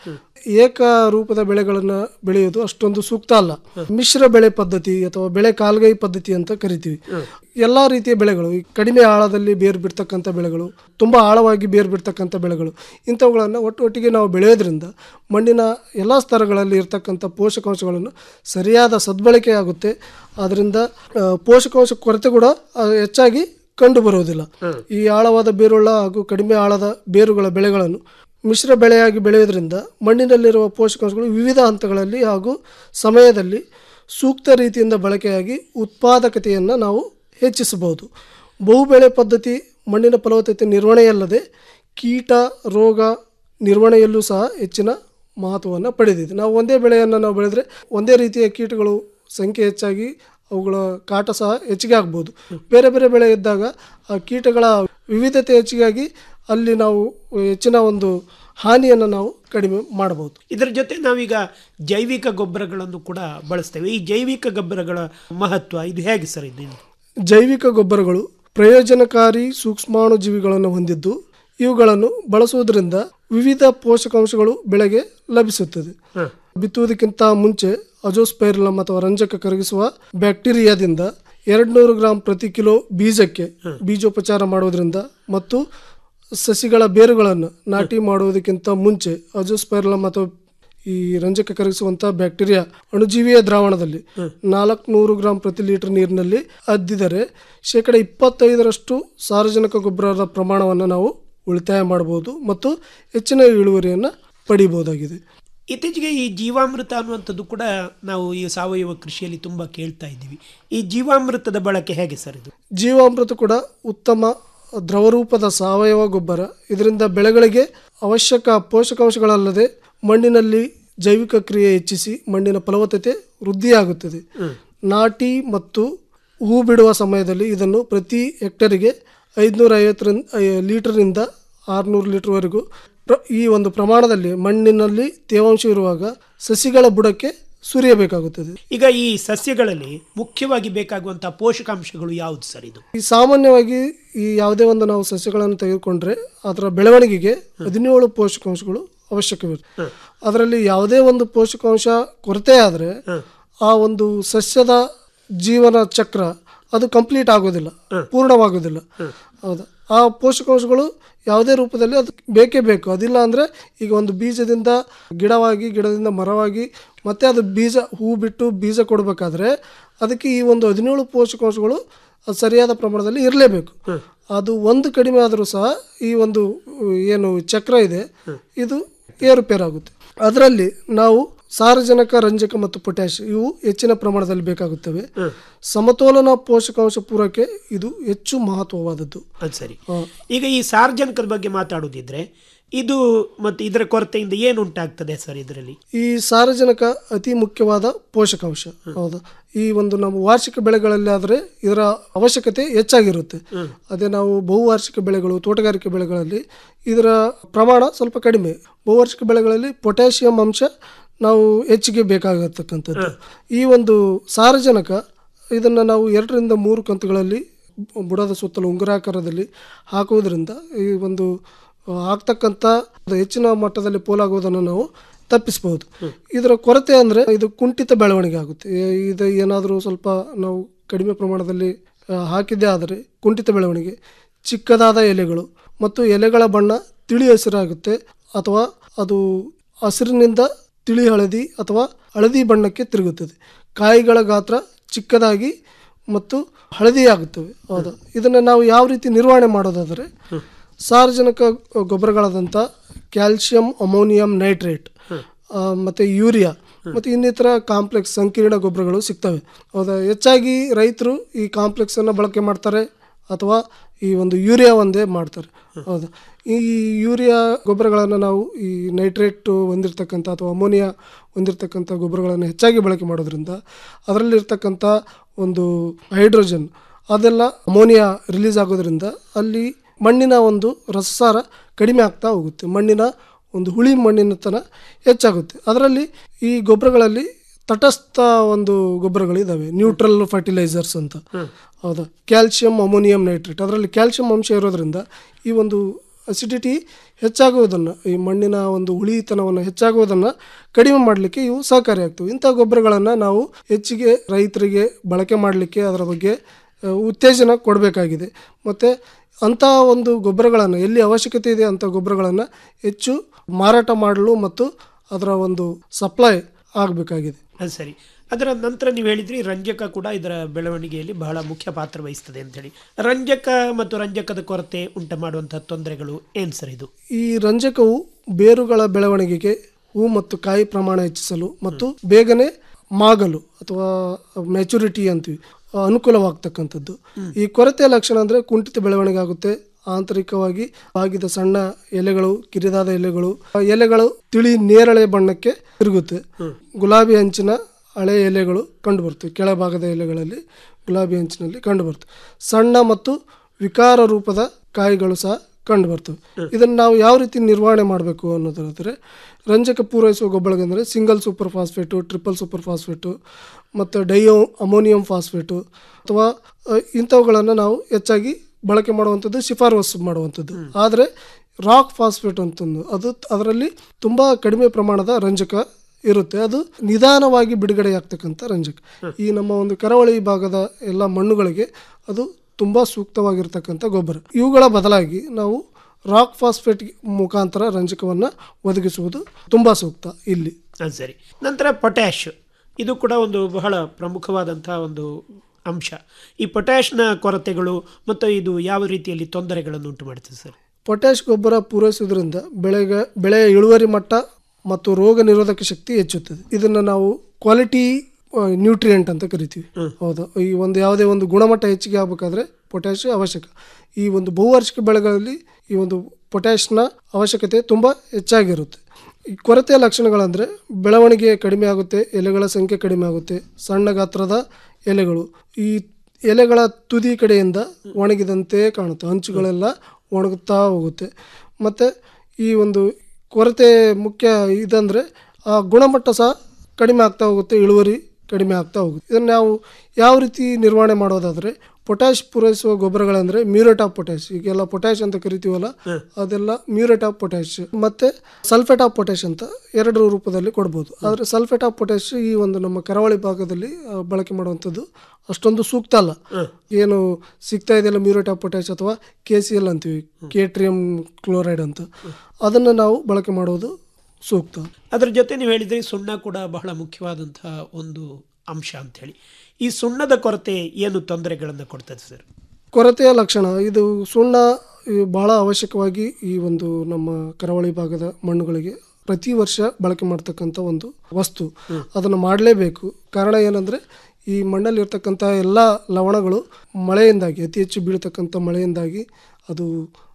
ಏಕ ರೂಪದ ಬೆಳೆಗಳನ್ನು ಬೆಳೆಯೋದು ಅಷ್ಟೊಂದು ಸೂಕ್ತ ಅಲ್ಲ ಮಿಶ್ರ ಬೆಳೆ ಪದ್ಧತಿ ಅಥವಾ ಬೆಳೆ ಕಾಲ್ಗೈ ಪದ್ಧತಿ ಅಂತ ಕರಿತೀವಿ ಎಲ್ಲಾ ರೀತಿಯ ಬೆಳೆಗಳು ಈ ಕಡಿಮೆ ಆಳದಲ್ಲಿ ಬೇರು ಬಿಡ್ತಕ್ಕಂಥ ಬೆಳೆಗಳು ತುಂಬಾ ಆಳವಾಗಿ ಬೇರು ಬಿಡ್ತಕ್ಕಂಥ ಬೆಳೆಗಳು ಇಂಥವುಗಳನ್ನು ಒಟ್ಟು ಒಟ್ಟಿಗೆ ನಾವು ಬೆಳೆಯೋದ್ರಿಂದ ಮಣ್ಣಿನ ಎಲ್ಲ ಸ್ತರಗಳಲ್ಲಿ ಇರ್ತಕ್ಕಂಥ ಪೋಷಕಾಂಶಗಳನ್ನು ಸರಿಯಾದ ಸದ್ಬಳಕೆ ಆಗುತ್ತೆ ಅದರಿಂದ ಆ, ಪೋಷಕಾಂಶ ಕೊರತೆ ಕೂಡ ಆ, ಹೆಚ್ಚಾಗಿ ಕಂಡು ಬರುವುದಿಲ್ಲ ಈ ಆಳವಾದ ಬೇರುಳ್ಳ ಹಾಗೂ ಕಡಿಮೆ ಆಳದ ಬೇರುಗಳ ಬೆಳೆಗಳನ್ನು ಮಿಶ್ರ ಬೆಳೆಯಾಗಿ ಬೆಳೆಯೋದ್ರಿಂದ ಮಣ್ಣಿನಲ್ಲಿರುವ ಪೋಷಕಾಂಶಗಳು ವಿವಿಧ ಹಂತಗಳಲ್ಲಿ ಹಾಗೂ ಸಮಯದಲ್ಲಿ ಸೂಕ್ತ ರೀತಿಯಿಂದ ಬಳಕೆಯಾಗಿ ಉತ್ಪಾದಕತೆಯನ್ನು ನಾವು ಹೆಚ್ಚಿಸಬಹುದು ಬಹುಬೆಳೆ ಪದ್ಧತಿ ಮಣ್ಣಿನ ಫಲವತ್ತತೆ ನಿರ್ವಹಣೆಯಲ್ಲದೆ ಕೀಟ ರೋಗ ನಿರ್ವಹಣೆಯಲ್ಲೂ ಸಹ ಹೆಚ್ಚಿನ ಮಹತ್ವವನ್ನು ಪಡೆದಿದೆ ನಾವು ಒಂದೇ ಬೆಳೆಯನ್ನು ನಾವು ಬೆಳೆದ್ರೆ ಒಂದೇ ರೀತಿಯ ಕೀಟಗಳು ಸಂಖ್ಯೆ ಹೆಚ್ಚಾಗಿ ಅವುಗಳ ಕಾಟ ಸಹ ಹೆಚ್ಚಿಗೆ ಆಗ್ಬೋದು ಬೇರೆ ಬೇರೆ ಬೆಳೆ ಇದ್ದಾಗ ಆ ಕೀಟಗಳ ವಿವಿಧತೆ ಹೆಚ್ಚಿಗಾಗಿ ಅಲ್ಲಿ ನಾವು ಹೆಚ್ಚಿನ ಒಂದು ಹಾನಿಯನ್ನು ನಾವು ಕಡಿಮೆ ಮಾಡಬಹುದು ಇದರ ಜೊತೆ ನಾವೀಗ ಜೈವಿಕ ಗೊಬ್ಬರಗಳನ್ನು ಕೂಡ ಬಳಸ್ತೇವೆ ಈ ಜೈವಿಕ ಗೊಬ್ಬರಗಳ ಮಹತ್ವ ಇದು ಹೇಗೆ ಸರ್ ಇದು ಜೈವಿಕ ಗೊಬ್ಬರಗಳು ಪ್ರಯೋಜನಕಾರಿ ಸೂಕ್ಷ್ಮಾಣುಜೀವಿಗಳನ್ನು ಹೊಂದಿದ್ದು ಇವುಗಳನ್ನು ಬಳಸುವುದರಿಂದ ವಿವಿಧ ಪೋಷಕಾಂಶಗಳು ಬೆಳೆಗೆ ಲಭಿಸುತ್ತದೆ ಬಿತ್ತುವುದಕ್ಕಿಂತ ಮುಂಚೆ ಅಜೋಸ್ಪೈರಿಲಮ್ ಅಥವಾ ರಂಜಕ ಕರಗಿಸುವ ಬ್ಯಾಕ್ಟೀರಿಯಾದಿಂದ ಎರಡ್ನೂರು ಗ್ರಾಂ ಪ್ರತಿ ಕಿಲೋ ಬೀಜಕ್ಕೆ ಬೀಜೋಪಚಾರ ಮಾಡುವುದರಿಂದ ಮತ್ತು ಸಸಿಗಳ ಬೇರುಗಳನ್ನು ನಾಟಿ ಮಾಡುವುದಕ್ಕಿಂತ ಮುಂಚೆ ಅಜೋಸ್ಪೈರಿಲಮ್ ಅಥವಾ ಈ ರಂಜಕ ಕರಗಿಸುವಂತಹ ಬ್ಯಾಕ್ಟೀರಿಯಾ ಅಣುಜೀವಿಯ ದ್ರಾವಣದಲ್ಲಿ ನಾಲ್ಕುನೂರು ಗ್ರಾಂ ಪ್ರತಿ ಲೀಟರ್ ನೀರಿನಲ್ಲಿ ಅದ್ದಿದರೆ ಶೇಕಡ ಇಪ್ಪತ್ತೈದರಷ್ಟು ಸಾರಜನಕ ಗೊಬ್ಬರದ ಪ್ರಮಾಣವನ್ನು ನಾವು ಉಳಿತಾಯ ಮಾಡಬಹುದು ಮತ್ತು ಹೆಚ್ಚಿನ ಇಳುವರಿಯನ್ನು ಪಡಿಬಹುದಾಗಿದೆ ಇತ್ತೀಚೆಗೆ ಈ ಜೀವಾಮೃತ ಅನ್ನುವಂಥದ್ದು ಕೂಡ ನಾವು ಈ ಸಾವಯವ ಕೃಷಿಯಲ್ಲಿ ತುಂಬ ಕೇಳ್ತಾ ಇದ್ದೀವಿ ಈ ಜೀವಾಮೃತದ ಬಳಕೆ ಹೇಗೆ ಸರ್ ಇದು ಜೀವಾಮೃತ ಕೂಡ ಉತ್ತಮ ದ್ರವರೂಪದ ಸಾವಯವ ಗೊಬ್ಬರ ಇದರಿಂದ ಬೆಳೆಗಳಿಗೆ ಅವಶ್ಯಕ ಪೋಷಕಾಂಶಗಳಲ್ಲದೆ ಮಣ್ಣಿನಲ್ಲಿ ಜೈವಿಕ ಕ್ರಿಯೆ ಹೆಚ್ಚಿಸಿ ಮಣ್ಣಿನ ಫಲವತ್ತತೆ ವೃದ್ಧಿಯಾಗುತ್ತದೆ ನಾಟಿ ಮತ್ತು ಹೂ ಬಿಡುವ ಸಮಯದಲ್ಲಿ ಇದನ್ನು ಪ್ರತಿ ಹೆಕ್ಟರಿಗೆ ಐದುನೂರ ಐವತ್ತರಿಂದ ಲೀಟರ್ನಿಂದ ಆರುನೂರು ಲೀಟರ್ವರೆಗೂ ಪ್ರ ಈ ಒಂದು ಪ್ರಮಾಣದಲ್ಲಿ ಮಣ್ಣಿನಲ್ಲಿ ತೇವಾಂಶ ಇರುವಾಗ ಸಸಿಗಳ ಬುಡಕ್ಕೆ ಸುರಿಯಬೇಕಾಗುತ್ತದೆ ಈಗ ಈ ಸಸ್ಯಗಳಲ್ಲಿ ಮುಖ್ಯವಾಗಿ ಬೇಕಾಗುವಂತಹ ಪೋಷಕಾಂಶಗಳು ಯಾವುದು ಸರ್ ಇದು ಈ ಸಾಮಾನ್ಯವಾಗಿ ಈ ಯಾವುದೇ ಒಂದು ನಾವು ಸಸ್ಯಗಳನ್ನು ತೆಗೆದುಕೊಂಡ್ರೆ ಅದರ ಬೆಳವಣಿಗೆಗೆ ಹದಿನೇಳು ಪೋಷಕಾಂಶಗಳು ಅವಶ್ಯಕವಿರುತ್ತೆ ಅದರಲ್ಲಿ ಯಾವುದೇ ಒಂದು ಪೋಷಕಾಂಶ ಕೊರತೆ ಆದರೆ ಆ ಒಂದು ಸಸ್ಯದ ಜೀವನ ಚಕ್ರ ಅದು ಕಂಪ್ಲೀಟ್ ಆಗೋದಿಲ್ಲ ಪೂರ್ಣವಾಗೋದಿಲ್ಲ ಹೌದಾ ಆ ಪೋಷಕಾಂಶಗಳು ಯಾವುದೇ ರೂಪದಲ್ಲಿ ಅದು ಬೇಕೇ ಬೇಕು ಅದಿಲ್ಲ ಅಂದರೆ ಈಗ ಒಂದು ಬೀಜದಿಂದ ಗಿಡವಾಗಿ ಗಿಡದಿಂದ ಮರವಾಗಿ ಮತ್ತೆ ಅದು ಬೀಜ ಹೂ ಬಿಟ್ಟು ಬೀಜ ಕೊಡಬೇಕಾದ್ರೆ ಅದಕ್ಕೆ ಈ ಒಂದು ಹದಿನೇಳು ಪೋಷಕಾಂಶಗಳು ಅದು ಸರಿಯಾದ ಪ್ರಮಾಣದಲ್ಲಿ ಇರಲೇಬೇಕು ಅದು ಒಂದು ಕಡಿಮೆ ಆದರೂ ಸಹ ಈ ಒಂದು ಏನು ಚಕ್ರ ಇದೆ ಇದು ಏರುಪೇರಾಗುತ್ತೆ ಅದರಲ್ಲಿ ನಾವು ಸಾರಜನಕ ರಂಜಕ ಮತ್ತು ಪೊಟ್ಯಾಶ್ ಇವು ಹೆಚ್ಚಿನ ಪ್ರಮಾಣದಲ್ಲಿ ಬೇಕಾಗುತ್ತವೆ ಸಮತೋಲನ ಪೋಷಕಾಂಶ ಪೂರೈಕೆ ಇದು ಹೆಚ್ಚು ಮಹತ್ವವಾದದ್ದು ಅದು ಸರಿ ಈಗ ಈ ಸಾರ್ವಜನಿಕರ ಬಗ್ಗೆ ಮಾತಾಡೋದಿದ್ರೆ ಇದು ಮತ್ತು ಇದರ ಕೊರತೆಯಿಂದ ಏನು ಉಂಟಾಗ್ತದೆ ಸರ್ ಇದರಲ್ಲಿ ಈ ಸಾರಜನಕ ಅತಿ ಮುಖ್ಯವಾದ ಪೋಷಕಾಂಶ ಹೌದಾ ಈ ಒಂದು ನಮ್ಮ ವಾರ್ಷಿಕ ಬೆಳೆಗಳಲ್ಲಿ ಆದರೆ ಇದರ ಅವಶ್ಯಕತೆ ಹೆಚ್ಚಾಗಿರುತ್ತೆ ಅದೇ ನಾವು ಬಹುವಾರ್ಷಿಕ ಬೆಳೆಗಳು ತೋಟಗಾರಿಕೆ ಬೆಳೆಗಳಲ್ಲಿ ಇದರ ಪ್ರಮಾಣ ಸ್ವಲ್ಪ ಕಡಿಮೆ ಬಹುವಾರ್ಷಿಕ ಬೆಳೆಗಳಲ್ಲಿ ಪೊಟ್ಯಾಷಿಯಂ ಅಂಶ ನಾವು ಹೆಚ್ಚಿಗೆ ಬೇಕಾಗತಕ್ಕಂಥದ್ದು ಈ ಒಂದು ಸಾರಜನಕ ಇದನ್ನು ನಾವು ಎರಡರಿಂದ ಮೂರು ಕಂತುಗಳಲ್ಲಿ ಬುಡದ ಸುತ್ತಲೂ ಉಂಗುರಾಕಾರದಲ್ಲಿ ಹಾಕುವುದರಿಂದ ಈ ಒಂದು ಆ, ಆಗ್ತಕ್ಕಂಥ ಹೆಚ್ಚಿನ ಮಟ್ಟದಲ್ಲಿ ಪೋಲಾಗುವುದನ್ನು ನಾವು ತಪ್ಪಿಸಬಹುದು ಇದರ ಕೊರತೆ ಅಂದರೆ ಇದು ಕುಂಠಿತ ಬೆಳವಣಿಗೆ ಆಗುತ್ತೆ ಏ- ಇದು ಏನಾದರೂ ಸ್ವಲ್ಪ ನಾವು ಕಡಿಮೆ ಪ್ರಮಾಣದಲ್ಲಿ ಆ, ಹಾಕಿದ್ದೇ ಆದರೆ ಕುಂಠಿತ ಬೆಳವಣಿಗೆ ಚಿಕ್ಕದಾದ ಎಲೆಗಳು ಮತ್ತು ಎಲೆಗಳ ಬಣ್ಣ ತಿಳಿ ಹಸಿರಾಗುತ್ತೆ ಅಥವಾ ಅದು ಹಸಿರಿನಿಂದ ತಿಳಿ ಹಳದಿ ಅಥವಾ ಹಳದಿ ಬಣ್ಣಕ್ಕೆ ತಿರುಗುತ್ತದೆ ಕಾಯಿಗಳ ಗಾತ್ರ ಚಿಕ್ಕದಾಗಿ ಮತ್ತು ಹಳದಿಯಾಗುತ್ತವೆ ಹೌದಾ ಇದನ್ನು ನಾವು ಯಾವ ರೀತಿ ನಿರ್ವಹಣೆ ಮಾಡೋದಾದರೆ ಸಾರ್ವಜನಿಕ ಗೊಬ್ಬರಗಳಾದಂಥ ಕ್ಯಾಲ್ಸಿಯಂ ಅಮೋನಿಯಂ ನೈಟ್ರೇಟ್ ಆ, ಮತ್ತೆ ಯೂರಿಯಾ ಮತ್ತು ಇನ್ನಿತರ ಕಾಂಪ್ಲೆಕ್ಸ್ ಸಂಕೀರ್ಣ ಗೊಬ್ಬರಗಳು ಸಿಗ್ತವೆ ಹೌದಾ ಹೆಚ್ಚಾಗಿ ರೈತರು ಈ ಕಾಂಪ್ಲೆಕ್ಸನ್ನು ಬಳಕೆ ಮಾಡ್ತಾರೆ ಅಥವಾ ಈ ಒಂದು ಯೂರಿಯಾ ಒಂದೇ ಮಾಡ್ತಾರೆ ಹೌದಾ ಈ ಯೂರಿಯಾ ಗೊಬ್ಬರಗಳನ್ನು ನಾವು ಈ ನೈಟ್ರೇಟ್ ಹೊಂದಿರತಕ್ಕಂಥ ಅಥವಾ ಅಮೋನಿಯಾ ಹೊಂದಿರತಕ್ಕಂಥ ಗೊಬ್ಬರಗಳನ್ನು ಹೆಚ್ಚಾಗಿ ಬಳಕೆ ಮಾಡೋದ್ರಿಂದ ಅದರಲ್ಲಿರ್ತಕ್ಕಂಥ ಒಂದು ಹೈಡ್ರೋಜನ್ ಅದೆಲ್ಲ ಅಮೋನಿಯಾ ರಿಲೀಸ್ ಆಗೋದ್ರಿಂದ ಅಲ್ಲಿ ಮಣ್ಣಿನ ಒಂದು ರಸಸಾರ ಕಡಿಮೆ ಆಗ್ತಾ ಹೋಗುತ್ತೆ ಮಣ್ಣಿನ ಒಂದು ಹುಳಿ ಮಣ್ಣಿನತನ ಹೆಚ್ಚಾಗುತ್ತೆ ಅದರಲ್ಲಿ ಈ ಗೊಬ್ಬರಗಳಲ್ಲಿ ತಟಸ್ಥ ಒಂದು ಗೊಬ್ಬರಗಳಿದ್ದಾವೆ ನ್ಯೂಟ್ರಲ್ ಫರ್ಟಿಲೈಸರ್ಸ್ ಅಂತ ಹೌದಾ ಕ್ಯಾಲ್ಸಿಯಂ ಅಮೋನಿಯಂ ನೈಟ್ರೇಟ್ ಅದರಲ್ಲಿ ಕ್ಯಾಲ್ಸಿಯಂ ಅಂಶ ಇರೋದ್ರಿಂದ ಈ ಒಂದು ಅಸಿಡಿಟಿ ಹೆಚ್ಚಾಗುವುದನ್ನು ಈ ಮಣ್ಣಿನ ಒಂದು ಹುಳಿತನವನ್ನು ಹೆಚ್ಚಾಗುವುದನ್ನು ಕಡಿಮೆ ಮಾಡಲಿಕ್ಕೆ ಇವು ಸಹಕಾರಿಯಾಗ್ತವೆ ಇಂಥ ಗೊಬ್ಬರಗಳನ್ನು ನಾವು ಹೆಚ್ಚಿಗೆ ರೈತರಿಗೆ ಬಳಕೆ ಮಾಡಲಿಕ್ಕೆ ಅದರ ಬಗ್ಗೆ ಆ, ಉತ್ತೇಜನ ಕೊಡಬೇಕಾಗಿದೆ ಮತ್ತು ಅಂಥ ಒಂದು ಗೊಬ್ಬರಗಳನ್ನು ಎಲ್ಲಿ ಅವಶ್ಯಕತೆ ಇದೆ ಅಂಥ ಗೊಬ್ಬರಗಳನ್ನು ಹೆಚ್ಚು ಮಾರಾಟ ಮಾಡಲು ಮತ್ತು ಅದರ ಒಂದು ಸಪ್ಲೈ ಆಗಬೇಕಾಗಿದೆ ಅದು ಸರಿ ಅದರ ನಂತರ ನೀವು ಹೇಳಿದ್ರಿ ರಂಜಕ ಕೂಡ ಇದರ ಬೆಳವಣಿಗೆಯಲ್ಲಿ ಬಹಳ ಮುಖ್ಯ ಪಾತ್ರ ವಹಿಸ್ತದೆ ಅಂತೇಳಿ ರಂಜಕ ಮತ್ತು ರಂಜಕದ ಕೊರತೆ ಉಂಟು ಮಾಡುವಂತಹ ತೊಂದರೆಗಳು ಏನು ಸರ್ ಇದು ಈ ರಂಜಕವು ಬೇರುಗಳ ಬೆಳವಣಿಗೆಗೆ ಹೂ ಮತ್ತು ಕಾಯಿ ಪ್ರಮಾಣ ಹೆಚ್ಚಿಸಲು ಮತ್ತು ಬೇಗನೆ ಮಾಗಲು ಅಥವಾ ಮೆಚುರಿಟಿ ಅಂತೀವಿ ಅನುಕೂಲವಾಗ್ತಕ್ಕಂಥದ್ದು ಈ ಕೊರತೆಯ ಲಕ್ಷಣ ಅಂದರೆ ಕುಂಠಿತ ಬೆಳವಣಿಗೆ ಆಗುತ್ತೆ ಆಂತರಿಕವಾಗಿ ಬಾಗಿದ ಸಣ್ಣ ಎಲೆಗಳು ಕಿರಿದಾದ ಎಲೆಗಳು ಆ ಎಲೆಗಳು ತಿಳಿ ನೇರಳೆ ಬಣ್ಣಕ್ಕೆ ತಿರುಗುತ್ತೆ ಗುಲಾಬಿ ಅಂಚಿನ ಹಳೆ ಎಲೆಗಳು ಕಂಡುಬರ್ತವೆ ಕೆಳಭಾಗದ ಎಲೆಗಳಲ್ಲಿ ಗುಲಾಬಿ ಅಂಚಿನಲ್ಲಿ ಕಂಡುಬರ್ತವೆ ಸಣ್ಣ ಮತ್ತು ವಿಕಾರ ರೂಪದ ಕಾಯಿಗಳು ಸಹ ಕಂಡುಬರ್ತವೆ ಇದನ್ನು ನಾವು ಯಾವ ರೀತಿ ನಿರ್ವಹಣೆ ಮಾಡಬೇಕು ಅನ್ನೋದಾದರೆ ರಂಜಕ ಪೂರೈಸುವ ಗೊಬ್ಬರಗಂದರೆ single super phosphate triple super phosphate ಮತ್ತು ಡೈಯೋ ಅಮೋನಿಯಂ ಫಾಸ್ಫೇಟು ಅಥವಾ ಅ, ಇಂಥವುಗಳನ್ನು ನಾವು ಹೆಚ್ಚಾಗಿ ಬಳಕೆ ಮಾಡುವಂಥದ್ದು ಶಿಫಾರಸು ಮಾಡುವಂಥದ್ದು ಆದರೆ ರಾಕ್ ಫಾಸ್ಫೇಟ್ ಅಂತಂದು ಅದು ಅದರಲ್ಲಿ ತುಂಬ ಕಡಿಮೆ ಪ್ರಮಾಣದ ರಂಜಕ ಇರುತ್ತೆ ಅದು ನಿಧಾನವಾಗಿ ಬಿಡುಗಡೆಯಾಗ್ತಕ್ಕಂಥ ರಂಜಕ ಈ ನಮ್ಮ ಒಂದು ಕರಾವಳಿ ಭಾಗದ ಎಲ್ಲ ಮಣ್ಣುಗಳಿಗೆ ಅದು ತುಂಬ ಸೂಕ್ತವಾಗಿರ್ತಕ್ಕಂಥ ಗೊಬ್ಬರ ಇವುಗಳ ಬದಲಾಗಿ ನಾವು ರಾಕ್ ಫಾಸ್ಫೇಟ್ ಮುಖಾಂತರ ರಂಜಕವನ್ನು ಒದಗಿಸುವುದು ತುಂಬ ಸೂಕ್ತ ಇಲ್ಲಿ ಅದು ಸರಿ ನಂತರ ಪೊಟ್ಯಾಶ್ ಇದು ಕೂಡ ಒಂದು ಬಹಳ ಪ್ರಮುಖವಾದಂತಹ ಒಂದು ಅಂಶ ಈ ಪೊಟ್ಯಾಶ್ನ ಕೊರತೆಗಳು ಮತ್ತು ಇದು ಯಾವ ರೀತಿಯಲ್ಲಿ ತೊಂದರೆಗಳನ್ನು ಉಂಟು ಮಾಡ್ತದೆ ಸರ್ ಪೊಟ್ಯಾಶ್ ಗೊಬ್ಬರ ಪೂರೈಸುವುದರಿಂದ ಬೆಳೆಗೆ ಬೆಳೆಯ ಇಳುವರಿ ಮಟ್ಟ ಮತ್ತು ರೋಗ ನಿರೋಧಕ ಶಕ್ತಿ ಹೆಚ್ಚುತ್ತದೆ ಇದನ್ನು ನಾವು ಕ್ವಾಲಿಟಿ ನ್ಯೂಟ್ರಿಯೆಂಟ್ ಅಂತ ಕರಿತೀವಿ ಹೌದಾ ಈ ಒಂದು ಯಾವುದೇ ಒಂದು ಗುಣಮಟ್ಟ ಹೆಚ್ಚಿಗೆ ಆಗಬೇಕಾದ್ರೆ ಪೊಟ್ಯಾಶ್ ಅವಶ್ಯಕ ಈ ಒಂದು ಬಹುವಾರ್ಷಿಕ ಬೆಳೆಗಳಲ್ಲಿ ಈ ಒಂದು ಪೊಟ್ಯಾಶ್ನ ಅವಶ್ಯಕತೆ ತುಂಬ ಹೆಚ್ಚಾಗಿರುತ್ತೆ ಈ ಕೊರತೆಯ ಲಕ್ಷಣಗಳಂದರೆ ಬೆಳವಣಿಗೆ ಕಡಿಮೆ ಆಗುತ್ತೆ ಎಲೆಗಳ ಸಂಖ್ಯೆ ಕಡಿಮೆ ಆಗುತ್ತೆ ಸಣ್ಣ ಗಾತ್ರದ ಎಲೆಗಳು ಈ ಎಲೆಗಳ ತುದಿ ಕಡೆಯಿಂದ ಒಣಗಿದಂತೆ ಕಾಣುತ್ತೆ ಅಂಚುಗಳೆಲ್ಲ ಒಣಗುತ್ತಾ ಹೋಗುತ್ತೆ ಮತ್ತು ಈ ಒಂದು ಕೊರತೆ ಮುಖ್ಯ ಇದಂದರೆ ಆ ಗುಣಮಟ್ಟ ಸಹ ಕಡಿಮೆ ಆಗ್ತಾ ಹೋಗುತ್ತೆ ಇಳುವರಿ ಕಡಿಮೆ ಆಗ್ತಾ ಹೋಗುತ್ತೆ ಇದನ್ನು ನಾವು ಯಾವ ರೀತಿ ನಿರ್ವಹಣೆ ಮಾಡೋದಾದರೆ ಪೊಟ್ಯಾಶ್ ಪೂರೈಸುವ ಗೊಬ್ಬರಗಳಂದರೆ ಮ್ಯೂರೇಟ್ ಆಫ್ ಪೊಟ್ಯಾಶ್ ಈಗೆಲ್ಲ ಪೊಟ್ಯಾಶ್ ಅಂತ ಕರಿತೀವಲ್ಲ ಅದೆಲ್ಲ ಮ್ಯೂರೇಟ್ ಆಫ್ ಪೊಟ್ಯಾಶ್ ಮತ್ತು ಸಲ್ಫೇಟ್ ಆಫ್ ಪೊಟ್ಯಾಶ್ ಅಂತ ಎರಡು ರೂಪದಲ್ಲಿ ಕೊಡ್ಬೋದು ಆದರೆ ಸಲ್ಫೇಟ್ ಆಫ್ ಪೊಟ್ಯಾಶ್ ಈ ಒಂದು ನಮ್ಮ ಕರಾವಳಿ ಭಾಗದಲ್ಲಿ ಆ, ಬಳಕೆ ಮಾಡುವಂಥದ್ದು ಅಷ್ಟೊಂದು ಸೂಕ್ತ ಅಲ್ಲ ಏನು ಸಿಗ್ತಾ ಇದೆಯಲ್ಲ ಮ್ಯೂರೇಟ್ ಆಫ್ ಪೊಟ್ಯಾಶ್ ಅಥವಾ ಕೆ ಸಿ ಎಲ್ ಅಂತೀವಿ ಕೇಟ್ರಿಯಂ ಕ್ಲೋರೈಡ್ ಅಂತ ಅದನ್ನು ನಾವು ಬಳಕೆ ಮಾಡೋದು ಸೂಕ್ತ ಅದರ ಜೊತೆ ನೀವು ಹೇಳಿದ್ರಿ ಸುಣ್ಣ ಕೂಡ ಬಹಳ ಮುಖ್ಯವಾದಂತಹ ಒಂದು ಅಂಶ ಅಂತ ಹೇಳಿ ಈ ಸುಣ್ಣದ ಕೊರತೆ ಏನು ತೊಂದರೆಗಳನ್ನು ಕೊಡ್ತದೆ ಸರ್ ಕೊರತೆಯ ಲಕ್ಷಣ ಇದು ಸುಣ್ಣ ಈ ಬಹಳ ಅವಶ್ಯಕವಾಗಿ ಈ ಒಂದು ನಮ್ಮ ಕರಾವಳಿ ಭಾಗದ ಮಣ್ಣುಗಳಿಗೆ ಪ್ರತಿ ವರ್ಷ ಬಳಕೆ ಮಾಡ್ತಕ್ಕಂಥ ಒಂದು ವಸ್ತು ಅದನ್ನು ಮಾಡಲೇಬೇಕು ಕಾರಣ ಏನಂದರೆ ಈ ಮಣ್ಣಲ್ಲಿರ್ತಕ್ಕಂಥ ಎಲ್ಲ ಲವಣಗಳು ಮಳೆಯಿಂದಾಗಿ ಅತಿ ಹೆಚ್ಚು ಬೀಳ್ತಕ್ಕಂಥ ಮಳೆಯಿಂದಾಗಿ ಅದು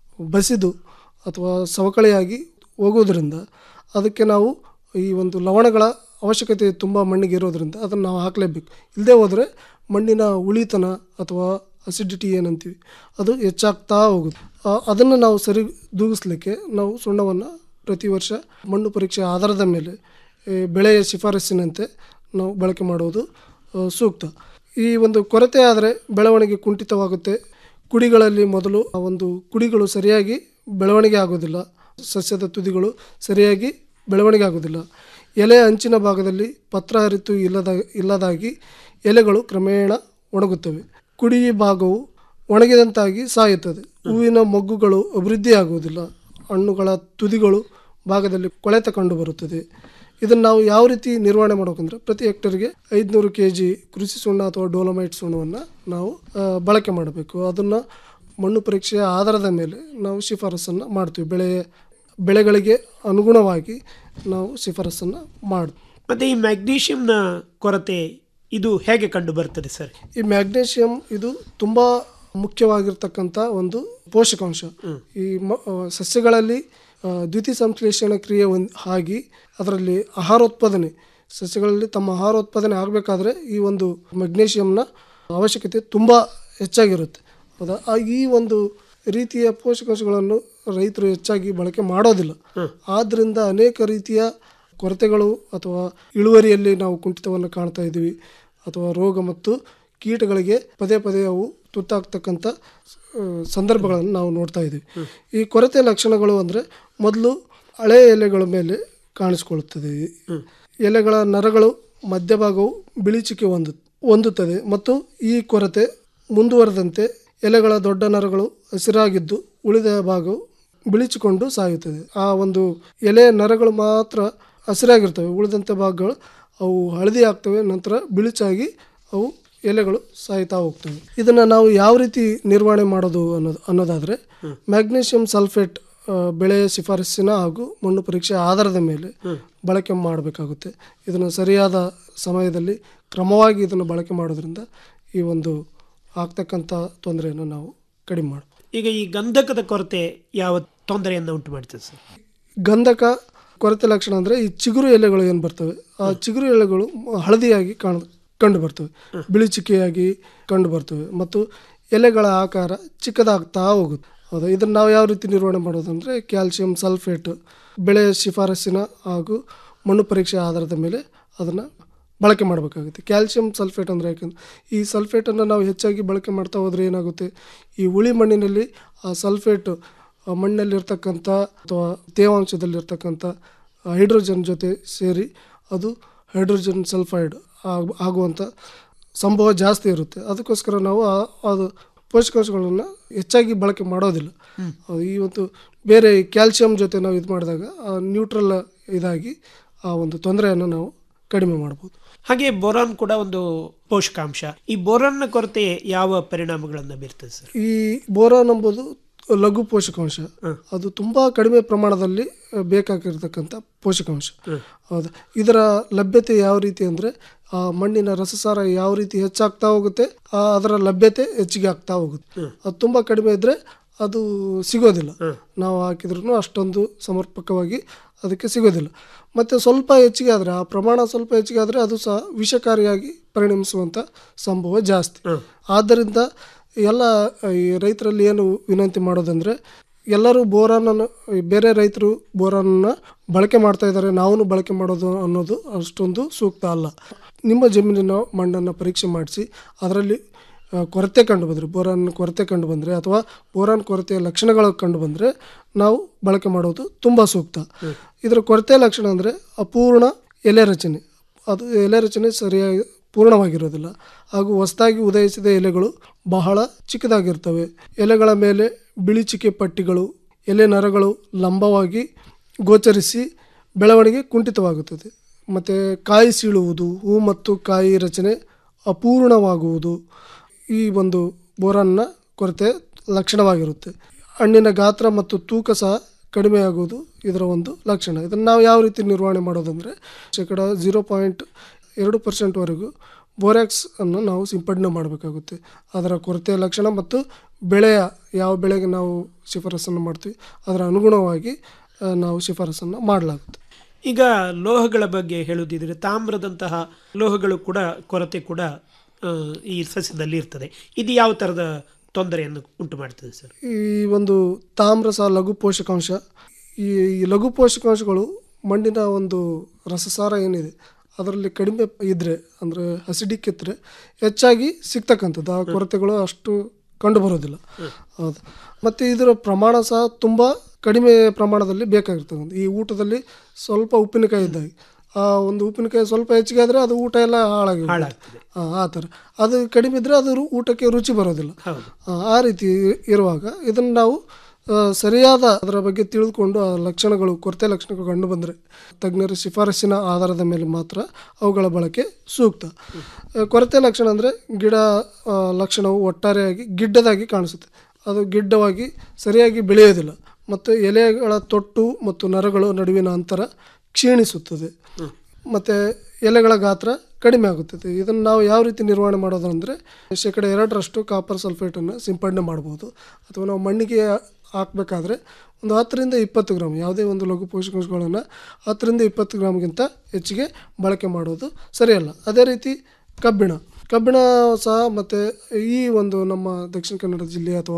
ಬಸಿದು ಅಥವಾ ಸವಕಳಿಯಾಗಿ ಹೋಗೋದ್ರಿಂದ ಅದಕ್ಕೆ ನಾವು ಈ ಒಂದು ಲವಣಗಳ ಅವಶ್ಯಕತೆ ತುಂಬ ಮಣ್ಣಿಗೆ ಇರೋದ್ರಿಂದ ಅದನ್ನು ನಾವು ಹಾಕಲೇಬೇಕು ಇಲ್ಲದೆ ಹೋದರೆ ಮಣ್ಣಿನ ಉಳಿತನ ಅಥವಾ ಅಸಿಡಿಟಿ ಏನಂತೀವಿ ಅದು ಹೆಚ್ಚಾಗ್ತಾ ಹೋಗುತ್ತೆ ಅದನ್ನು ನಾವು ಸರಿ ದೂಗಿಸ್ಲಿಕ್ಕೆ ನಾವು ಸುಣ್ಣವನ್ನು ಪ್ರತಿ ವರ್ಷ ಮಣ್ಣು ಪರೀಕ್ಷೆ ಆಧಾರದ ಮೇಲೆ ಈ ಬೆಳೆಯ ಶಿಫಾರಸ್ಸಿನಂತೆ ನಾವು ಬಳಕೆ ಮಾಡುವುದು ಆ, ಸೂಕ್ತ ಈ ಒಂದು ಕೊರತೆ ಆದರೆ ಬೆಳವಣಿಗೆ ಕುಂಠಿತವಾಗುತ್ತೆ ಕುಡಿಗಳಲ್ಲಿ ಮೊದಲು ಆ ಒಂದು ಕುಡಿಗಳು ಸರಿಯಾಗಿ ಬೆಳವಣಿಗೆ ಆಗೋದಿಲ್ಲ ಸಸ್ಯದ ತುದಿಗಳು ಸರಿಯಾಗಿ ಬೆಳವಣಿಗೆ ಆಗೋದಿಲ್ಲ ಎಲೆ ಅಂಚಿನ ಭಾಗದಲ್ಲಿ ಪತ್ರ ಹರಿತು ಇಲ್ಲದ ಇಲ್ಲದಾಗಿ ಎಲೆಗಳು ಕ್ರಮೇಣ ಒಣಗುತ್ತವೆ ಕುಡಿ ಭಾಗವು ಒಣಗಿದಂತಾಗಿ ಸಾಯುತ್ತದೆ ಹೂವಿನ ಮೊಗ್ಗುಗಳು ಅಭಿವೃದ್ಧಿಯಾಗುವುದಿಲ್ಲ ಹಣ್ಣುಗಳ ತುದಿಗಳು ಭಾಗದಲ್ಲಿ ಕೊಳೆತ ಕಂಡು ಬರುತ್ತದೆ ಇದನ್ನು ನಾವು ಯಾವ ರೀತಿ ನಿರ್ವಹಣೆ ಮಾಡಬೇಕಂದ್ರೆ ಪ್ರತಿ ಹೆಕ್ಟರ್ಗೆ ಐದುನೂರು ಕೆ ಜಿ ಕೃಷಿ ಸುಣ್ಣ ಅಥವಾ ಡೋಲಮೈಟ್ ಸುಣ್ಣವನ್ನು ನಾವು ಆ, ಬಳಕೆ ಮಾಡಬೇಕು ಅದನ್ನು ಮಣ್ಣು ಪರೀಕ್ಷೆಯ ಆಧಾರದ ಮೇಲೆ ನಾವು ಶಿಫಾರಸನ್ನು ಮಾಡ್ತೀವಿ ಬೆಳೆ ಬೆಳೆಗಳಿಗೆ ಅನುಗುಣವಾಗಿ ನಾವು ಶಿಫಾರಸನ್ನು ಮಾಡ್ತೀವಿ ಮತ್ತು ಈ ಮ್ಯಾಗ್ನೀಷಿಯಂನ ಕೊರತೆ ಇದು ಹೇಗೆ ಕಂಡು ಬರ್ತದೆ ಸರ್ ಈ ಮ್ಯಾಗ್ನೇಷಿಯಂ ಇದು ತುಂಬ ಮುಖ್ಯವಾಗಿರ್ತಕ್ಕಂಥ ಒಂದು ಪೋಷಕಾಂಶ ಈ ಮ- ಆ, ಸಸ್ಯಗಳಲ್ಲಿ ಆ, ದ್ವಿತೀಯ ಸಂಶ್ಲೇಷಣ ಕ್ರಿಯೆ ಒಂದು ಆಗಿ ಅದರಲ್ಲಿ ಆಹಾರೋತ್ಪಾದನೆ ಸಸ್ಯಗಳಲ್ಲಿ ತಮ್ಮ ಆಹಾರೋತ್ಪಾದನೆ ಆಗಬೇಕಾದ್ರೆ ಈ ಒಂದು ಮೆಗ್ನೀಷಿಯಂನ ಅವಶ್ಯಕತೆ ತುಂಬ ಹೆಚ್ಚಾಗಿರುತ್ತೆ ಹೌದಾ ಆ ಈ ಒಂದು ರೀತಿಯ ಪೋಷಕಾಂಶಗಳನ್ನು ರೈತರು ಹೆಚ್ಚಾಗಿ ಬಳಕೆ ಮಾಡೋದಿಲ್ಲ ಆದ್ದರಿಂದ ಅನೇಕ ರೀತಿಯ ಕೊರತೆಗಳು ಅಥವಾ ಇಳುವರಿಯಲ್ಲಿ ನಾವು ಕುಂಠಿತವನ್ನು ಕಾಣ್ತಾ ಇದ್ದೀವಿ ಅಥವಾ ರೋಗ ಮತ್ತು ಕೀಟಗಳಿಗೆ ಪದೇ ಪದೇ ಅವು ತುತ್ತಾಗ್ತಕ್ಕಂಥ ಆ, ಸಂದರ್ಭಗಳನ್ನು ನಾವು ನೋಡ್ತಾ ಇದ್ದೀವಿ ಈ ಕೊರತೆ ಲಕ್ಷಣಗಳು ಅಂದರೆ ಮೊದಲು ಹಳೆ ಎಲೆಗಳ ಮೇಲೆ ಕಾಣಿಸ್ಕೊಳ್ಳುತ್ತದೆ ಎಲೆಗಳ ನರಗಳು ಮಧ್ಯಭಾಗವು ಬಿಳಿಚಿಕೆ ಹೊಂದು ಹೊಂದುತ್ತದೆ ಮತ್ತು ಈ ಕೊರತೆ ಮುಂದುವರೆದಂತೆ ಎಲೆಗಳ ದೊಡ್ಡ ನರಗಳು ಹಸಿರಾಗಿದ್ದು ಉಳಿದ ಭಾಗವು ಬಿಳಿಚಿಕೊಂಡು ಸಾಯುತ್ತದೆ ಆ ಒಂದು ಎಲೆ ನರಗಳು ಮಾತ್ರ ಹಸಿರಾಗಿರ್ತವೆ ಉಳಿದಂಥ ಭಾಗಗಳು ಅವು ಹಳದಿ ಆಗ್ತವೆ ನಂತರ ಬಿಳಿಚಾಗಿ ಅವು ಎಲೆಗಳು ಸಾಯ್ತಾ ಹೋಗ್ತವೆ ಇದನ್ನು ನಾವು ಯಾವ ರೀತಿ ನಿರ್ವಹಣೆ ಮಾಡೋದು ಅನ್ನೋದು ಅನ್ನೋದಾದರೆ ಮ್ಯಾಗ್ನೀಷಿಯಂ ಸಲ್ಫೇಟ್ ಆ, ಬೆಳೆಯ ಶಿಫಾರಸ್ಸಿನ ಹಾಗೂ ಮಣ್ಣು ಪರೀಕ್ಷೆ ಆಧಾರದ ಮೇಲೆ ಬಳಕೆ ಮಾಡಬೇಕಾಗುತ್ತೆ ಇದನ್ನು ಸರಿಯಾದ ಸಮಯದಲ್ಲಿ ಕ್ರಮವಾಗಿ ಇದನ್ನು ಬಳಕೆ ಮಾಡೋದ್ರಿಂದ ಈ ಒಂದು ಆಗ್ತಕ್ಕಂಥ ತೊಂದರೆಯನ್ನು ನಾವು ಕಡಿಮೆ ಮಾಡ್ಬೋದು ಈಗ ಈ ಗಂಧಕದ ಕೊರತೆ ಯಾವ ತೊಂದರೆಯನ್ನು ಉಂಟು ಮಾಡ್ತದೆ ಸರ್ ಗಂಧಕ ಕೊರತೆ ಲಕ್ಷಣ ಅಂದರೆ ಈ ಚಿಗುರು ಎಲೆಗಳು ಏನು ಬರ್ತವೆ ಆ ಚಿಗುರು ಎಲೆಗಳು ಹಳದಿಯಾಗಿ ಕಾಣ ಕಂಡು ಬರ್ತವೆ ಬಿಳಿಚಿಕೆಯಾಗಿ ಕಂಡು ಬರ್ತವೆ ಮತ್ತು ಎಲೆಗಳ ಆಕಾರ ಚಿಕ್ಕದಾಗ್ತಾ ಹೋಗುತ್ತೆ ಹೌದಾ ಇದನ್ನು ನಾವು ಯಾವ ರೀತಿ ನಿರ್ವಹಣೆ ಮಾಡೋದಂದರೆ ಕ್ಯಾಲ್ಸಿಯಂ ಸಲ್ಫೇಟ್ ಬೆಳೆಯ ಶಿಫಾರಸ್ಸಿನ ಹಾಗೂ ಮಣ್ಣು ಪರೀಕ್ಷೆ ಆಧಾರದ ಮೇಲೆ ಅದನ್ನು ಬಳಕೆ ಮಾಡಬೇಕಾಗುತ್ತೆ ಕ್ಯಾಲ್ಸಿಯಂ ಸಲ್ಫೇಟ್ ಅಂದರೆ ಯಾಕಂದ್ರೆ ಈ ಸಲ್ಫೇಟನ್ನು ನಾವು ಹೆಚ್ಚಾಗಿ ಬಳಕೆ ಮಾಡ್ತಾ ಹೋದರೆ ಏನಾಗುತ್ತೆ ಈ ಉಳಿ ಮಣ್ಣಿನಲ್ಲಿ ಆ ಸಲ್ಫೇಟ್ ಆ ಮಣ್ಣಲ್ಲಿರ್ತಕ್ಕಂಥ ಅಥವಾ ತೇವಾಂಶದಲ್ಲಿರ್ತಕ್ಕಂಥ ಹೈಡ್ರೋಜನ್ ಜೊತೆ ಸೇರಿ ಅದು ಹೈಡ್ರೋಜನ್ ಸಲ್ಫೈಡ್ ಆಗ್- ಆಗುವಂಥ ಸಂಭವ ಜಾಸ್ತಿ ಇರುತ್ತೆ ಅದಕ್ಕೋಸ್ಕರ ನಾವು ಆ- ಅದು ಪೋಷಕಾಂಶಗಳನ್ನು ಹೆಚ್ಚಾಗಿ ಬಳಕೆ ಮಾಡೋದಿಲ್ಲ ಅದು ಈ ಒಂದು ಬೇರೆ ಕ್ಯಾಲ್ಸಿಯಂ ಜೊತೆ ನಾವು ಇದು ಮಾಡಿದಾಗ ನ್ಯೂಟ್ರಲ್ ಇದಾಗಿ ಆ ಒಂದು ತೊಂದರೆಯನ್ನು ನಾವು ಕಡಿಮೆ ಮಾಡ್ಬೋದು ಹಾಗೆ ಬೋರಾನ್ ಕೂಡ ಒಂದು ಪೋಷಕಾಂಶ ಈ ಬೋರಾನ್ನ ಕೊರತೆ ಯಾವ ಪರಿಣಾಮಗಳನ್ನು ಬೀರ್ತದೆ ಸರ್ ಈ ಬೋರಾನ್ ಎಂಬುದು ಲಘು ಪೋಷಕಾಂಶ ಅದು ತುಂಬಾ ಕಡಿಮೆ ಪ್ರಮಾಣದಲ್ಲಿ ಆ, ಬೇಕಾಗಿರ್ತಕ್ಕಂಥ ಪೋಷಕಾಂಶ ಹೌದಾ ಇದರ ಲಭ್ಯತೆ ಯಾವ ರೀತಿ ಅಂದರೆ ಆ ಮಣ್ಣಿನ ರಸಸಾರ ಯಾವ ರೀತಿ ಹೆಚ್ಚಾಗ್ತಾ ಹೋಗುತ್ತೆ ಆ ಅದರ ಲಭ್ಯತೆ ಹೆಚ್ಚಿಗೆ ಆಗ್ತಾ ಹೋಗುತ್ತೆ ಅದು ತುಂಬಾ ಕಡಿಮೆ ಇದ್ರೆ ಅದು ಸಿಗೋದಿಲ್ಲ ನಾವು ಹಾಕಿದ್ರೂ ಅಷ್ಟೊಂದು ಸಮರ್ಪಕವಾಗಿ ಅದಕ್ಕೆ ಸಿಗೋದಿಲ್ಲ ಮತ್ತು ಸ್ವಲ್ಪ ಹೆಚ್ಚಿಗೆ ಆದರೆ ಆ ಪ್ರಮಾಣ ಸ್ವಲ್ಪ ಹೆಚ್ಚಿಗೆ ಆದರೆ ಅದು ಸಹ ವಿಷಕಾರಿಯಾಗಿ ಪರಿಣಮಿಸುವಂಥ ಸಂಭವ ಜಾಸ್ತಿ ಆದ್ದರಿಂದ ಎಲ್ಲ ಈ ರೈತರಲ್ಲಿ ಏನು ವಿನಂತಿ ಮಾಡೋದಂದರೆ ಎಲ್ಲರೂ ಬೋರಾನನ್ನು ಈ ಬೇರೆ ರೈತರು ಬೋರಾನನ್ನು ಬಳಕೆ ಮಾಡ್ತಾ ಇದ್ದಾರೆ ನಾವು ಬಳಕೆ ಮಾಡೋದು ಅನ್ನೋದು ಅಷ್ಟೊಂದು ಸೂಕ್ತ ಅಲ್ಲ ನಿಮ್ಮ ಜಮೀನಿನ ಮಣ್ಣನ್ನು ಪರೀಕ್ಷೆ ಮಾಡಿಸಿ ಅದರಲ್ಲಿ ಆ, ಕೊರತೆ ಕಂಡು ಬಂದರೆ ಬೋರಾನ್ ಕೊರತೆ ಕಂಡು ಬಂದರೆ ಅಥವಾ ಬೋರಾನ್ ಕೊರತೆಯ ಲಕ್ಷಣಗಳು ಕಂಡು ಬಂದರೆ ನಾವು ಬಳಕೆ ಮಾಡೋದು ತುಂಬ ಸೂಕ್ತ ಇದರ ಕೊರತೆ ಲಕ್ಷಣ ಅಂದರೆ ಅಪೂರ್ಣ ಎಲೆ ರಚನೆ ಅದು ಎಲೆ ರಚನೆ ಸರಿಯಾಗಿ ಪೂರ್ಣವಾಗಿರೋದಿಲ್ಲ ಹಾಗೂ ಹೊಸದಾಗಿ ಉದಯಿಸಿದ ಎಲೆಗಳು ಬಹಳ ಚಿಕ್ಕದಾಗಿರ್ತವೆ ಎಲೆಗಳ ಮೇಲೆ ಬಿಳಿಚಿಕೆ ಪಟ್ಟಿಗಳು ಎಲೆ ನರಗಳು ಲಂಬವಾಗಿ ಗೋಚರಿಸಿ ಬೆಳವಣಿಗೆ ಕುಂಠಿತವಾಗುತ್ತದೆ ಮತ್ತು ಕಾಯಿ ಸೀಳುವುದು ಹೂ ಮತ್ತು ಕಾಯಿ ರಚನೆ ಅಪೂರ್ಣವಾಗುವುದು ಈ ಒಂದು ಬೋರಾನ್ನ ಕೊರತೆ ಲಕ್ಷಣವಾಗಿರುತ್ತೆ ಹಣ್ಣಿನ ಗಾತ್ರ ಮತ್ತು ತೂಕ ಸಹ ಕಡಿಮೆಯಾಗುವುದು ಇದರ ಒಂದು ಲಕ್ಷಣ ಇದನ್ನು ನಾವು ಯಾವ ರೀತಿ ನಿರ್ವಹಣೆ ಮಾಡೋದಂದರೆ ಶೇಕಡ ಝೀರೋ ಪಾಯಿಂಟ್ ಎರಡು ಪರ್ಸೆಂಟ್ವರೆಗೂ ಬೋರ್ಯಾಕ್ಸ್ ಅನ್ನು ನಾವು ಸಿಂಪಡಣೆ ಮಾಡಬೇಕಾಗುತ್ತೆ ಅದರ ಕೊರತೆಯ ಲಕ್ಷಣ ಮತ್ತು ಬೆಳೆಯ ಯಾವ ಬೆಳೆಗೆ ನಾವು ಶಿಫಾರಸನ್ನು ಮಾಡ್ತೀವಿ ಅದರ ಅನುಗುಣವಾಗಿ ಆ, ನಾವು ಶಿಫಾರಸನ್ನು ಮಾಡಲಾಗುತ್ತೆ ಈಗ ಲೋಹಗಳ ಬಗ್ಗೆ ಹೇಳುವುದಿದ್ರೆ ತಾಮ್ರದಂತಹ ಲೋಹಗಳು ಕೂಡ ಕೊರತೆ ಕೂಡ ಆ, ಈ ಸಸ್ಯದಲ್ಲಿ ಇರ್ತದೆ ಇದು ಯಾವ ಥರದ ತೊಂದರೆಯನ್ನು ಉಂಟು ಮಾಡ್ತದೆ ಸರ್ ಈ ಒಂದು ತಾಮ್ರ ಸಹ ಲಘು ಪೋಷಕಾಂಶ ಈ ಈ ಲಘು ಪೋಷಕಾಂಶಗಳು ಮಣ್ಣಿನ ಒಂದು ರಸಸಾರ ಏನಿದೆ ಅದರಲ್ಲಿ ಕಡಿಮೆ ಇದ್ದರೆ ಅಂದರೆ ಅಸಿಡಿಕ್ ಇದ್ದರೆ ಹೆಚ್ಚಾಗಿ ಸಿಗ್ತಕ್ಕಂಥದ್ದು ಆ ಕೊರತೆಗಳು ಅಷ್ಟು ಕಂಡು ಬರೋದಿಲ್ಲ ಹೌದು ಮತ್ತು ಇದರ ಪ್ರಮಾಣ ಸಹ ತುಂಬ ಕಡಿಮೆ ಪ್ರಮಾಣದಲ್ಲಿ ಬೇಕಾಗಿರ್ತದೆ ಈ ಊಟದಲ್ಲಿ ಸ್ವಲ್ಪ ಉಪ್ಪಿನಕಾಯಿ ಇದ್ದಾಗ ಆ ಒಂದು ಉಪ್ಪಿನಕಾಯಿ ಸ್ವಲ್ಪ ಹೆಚ್ಚಿಗೆ ಆದರೆ ಅದು ಊಟ ಎಲ್ಲ ಹಾಳಾಗಿ ಹಾಳಾಗ್ತದೆ. ಆ ಆ ಥರ ಅದು ಕಡಿಮೆ ಇದ್ದರೆ ಅದು ರು- ಊಟಕ್ಕೆ ರುಚಿ ಬರೋದಿಲ್ಲ ಹೌದು. ಆ, ಆ ರೀತಿ ಇರುವಾಗ ಇದನ್ನು ನಾವು ಆ, ಸರಿಯಾದ ಅದರ ಬಗ್ಗೆ ತಿಳಿದುಕೊಂಡು ಆ ಲಕ್ಷಣಗಳು ಕೊರತೆ ಲಕ್ಷಣಗಳು ಕಂಡು ಬಂದರೆ ತಜ್ಞರ ಶಿಫಾರಸ್ಸಿನ ಆಧಾರದ ಮೇಲೆ ಮಾತ್ರ ಅವುಗಳ ಬಳಕೆ ಸೂಕ್ತ ಆ, ಕೊರತೆ ಲಕ್ಷಣ ಅಂದರೆ ಗಿಡ ಆ, ಲಕ್ಷಣವು ಒಟ್ಟಾರೆಯಾಗಿ ಗಿಡ್ಡದಾಗಿ ಕಾಣಿಸುತ್ತೆ ಅದು ಗಿಡ್ಡವಾಗಿ ಸರಿಯಾಗಿ ಬೆಳೆಯೋದಿಲ್ಲ ಮತ್ತು ಎಲೆಗಳ ತೊಟ್ಟು ಮತ್ತು ನರಗಳು ನಡುವಿನ ಅಂತರ ಕ್ಷೀಣಿಸುತ್ತದೆ ಮತ್ತು ಎಲೆಗಳ ಗಾತ್ರ ಕಡಿಮೆ ಆಗುತ್ತದೆ ಇದನ್ನು ನಾವು ಯಾವ ರೀತಿ ನಿರ್ವಹಣೆ ಮಾಡೋದು ಅಂದರೆ ಶೇಕಡ ಎರಡರಷ್ಟು ಕಾಪರ್ ಸಲ್ಫೇಟನ್ನು ಸಿಂಪಡಣೆ ಮಾಡ್ಬೋದು ಅಥವಾ ನಾವು ಮಣ್ಣಿಗೆ ಹಾಕಬೇಕಾದ್ರೆ ಒಂದು ಹತ್ತರಿಂದ ಇಪ್ಪತ್ತು ಗ್ರಾಮ್ ಯಾವುದೇ ಒಂದು ಲಘು ಪೋಷಕಾಂಶಗಳನ್ನು ಹತ್ತರಿಂದ ಇಪ್ಪತ್ತು ಗ್ರಾಮ್ಗಿಂತ ಹೆಚ್ಚಿಗೆ ಬಳಕೆ ಮಾಡೋದು ಸರಿಯಲ್ಲ ಅದೇ ರೀತಿ ಕಬ್ಬಿಣ ಕಬ್ಬಿಣ ಸಹ ಮತ್ತು ಈ ಒಂದು ನಮ್ಮ ದಕ್ಷಿಣ ಕನ್ನಡ ಜಿಲ್ಲೆ ಅಥವಾ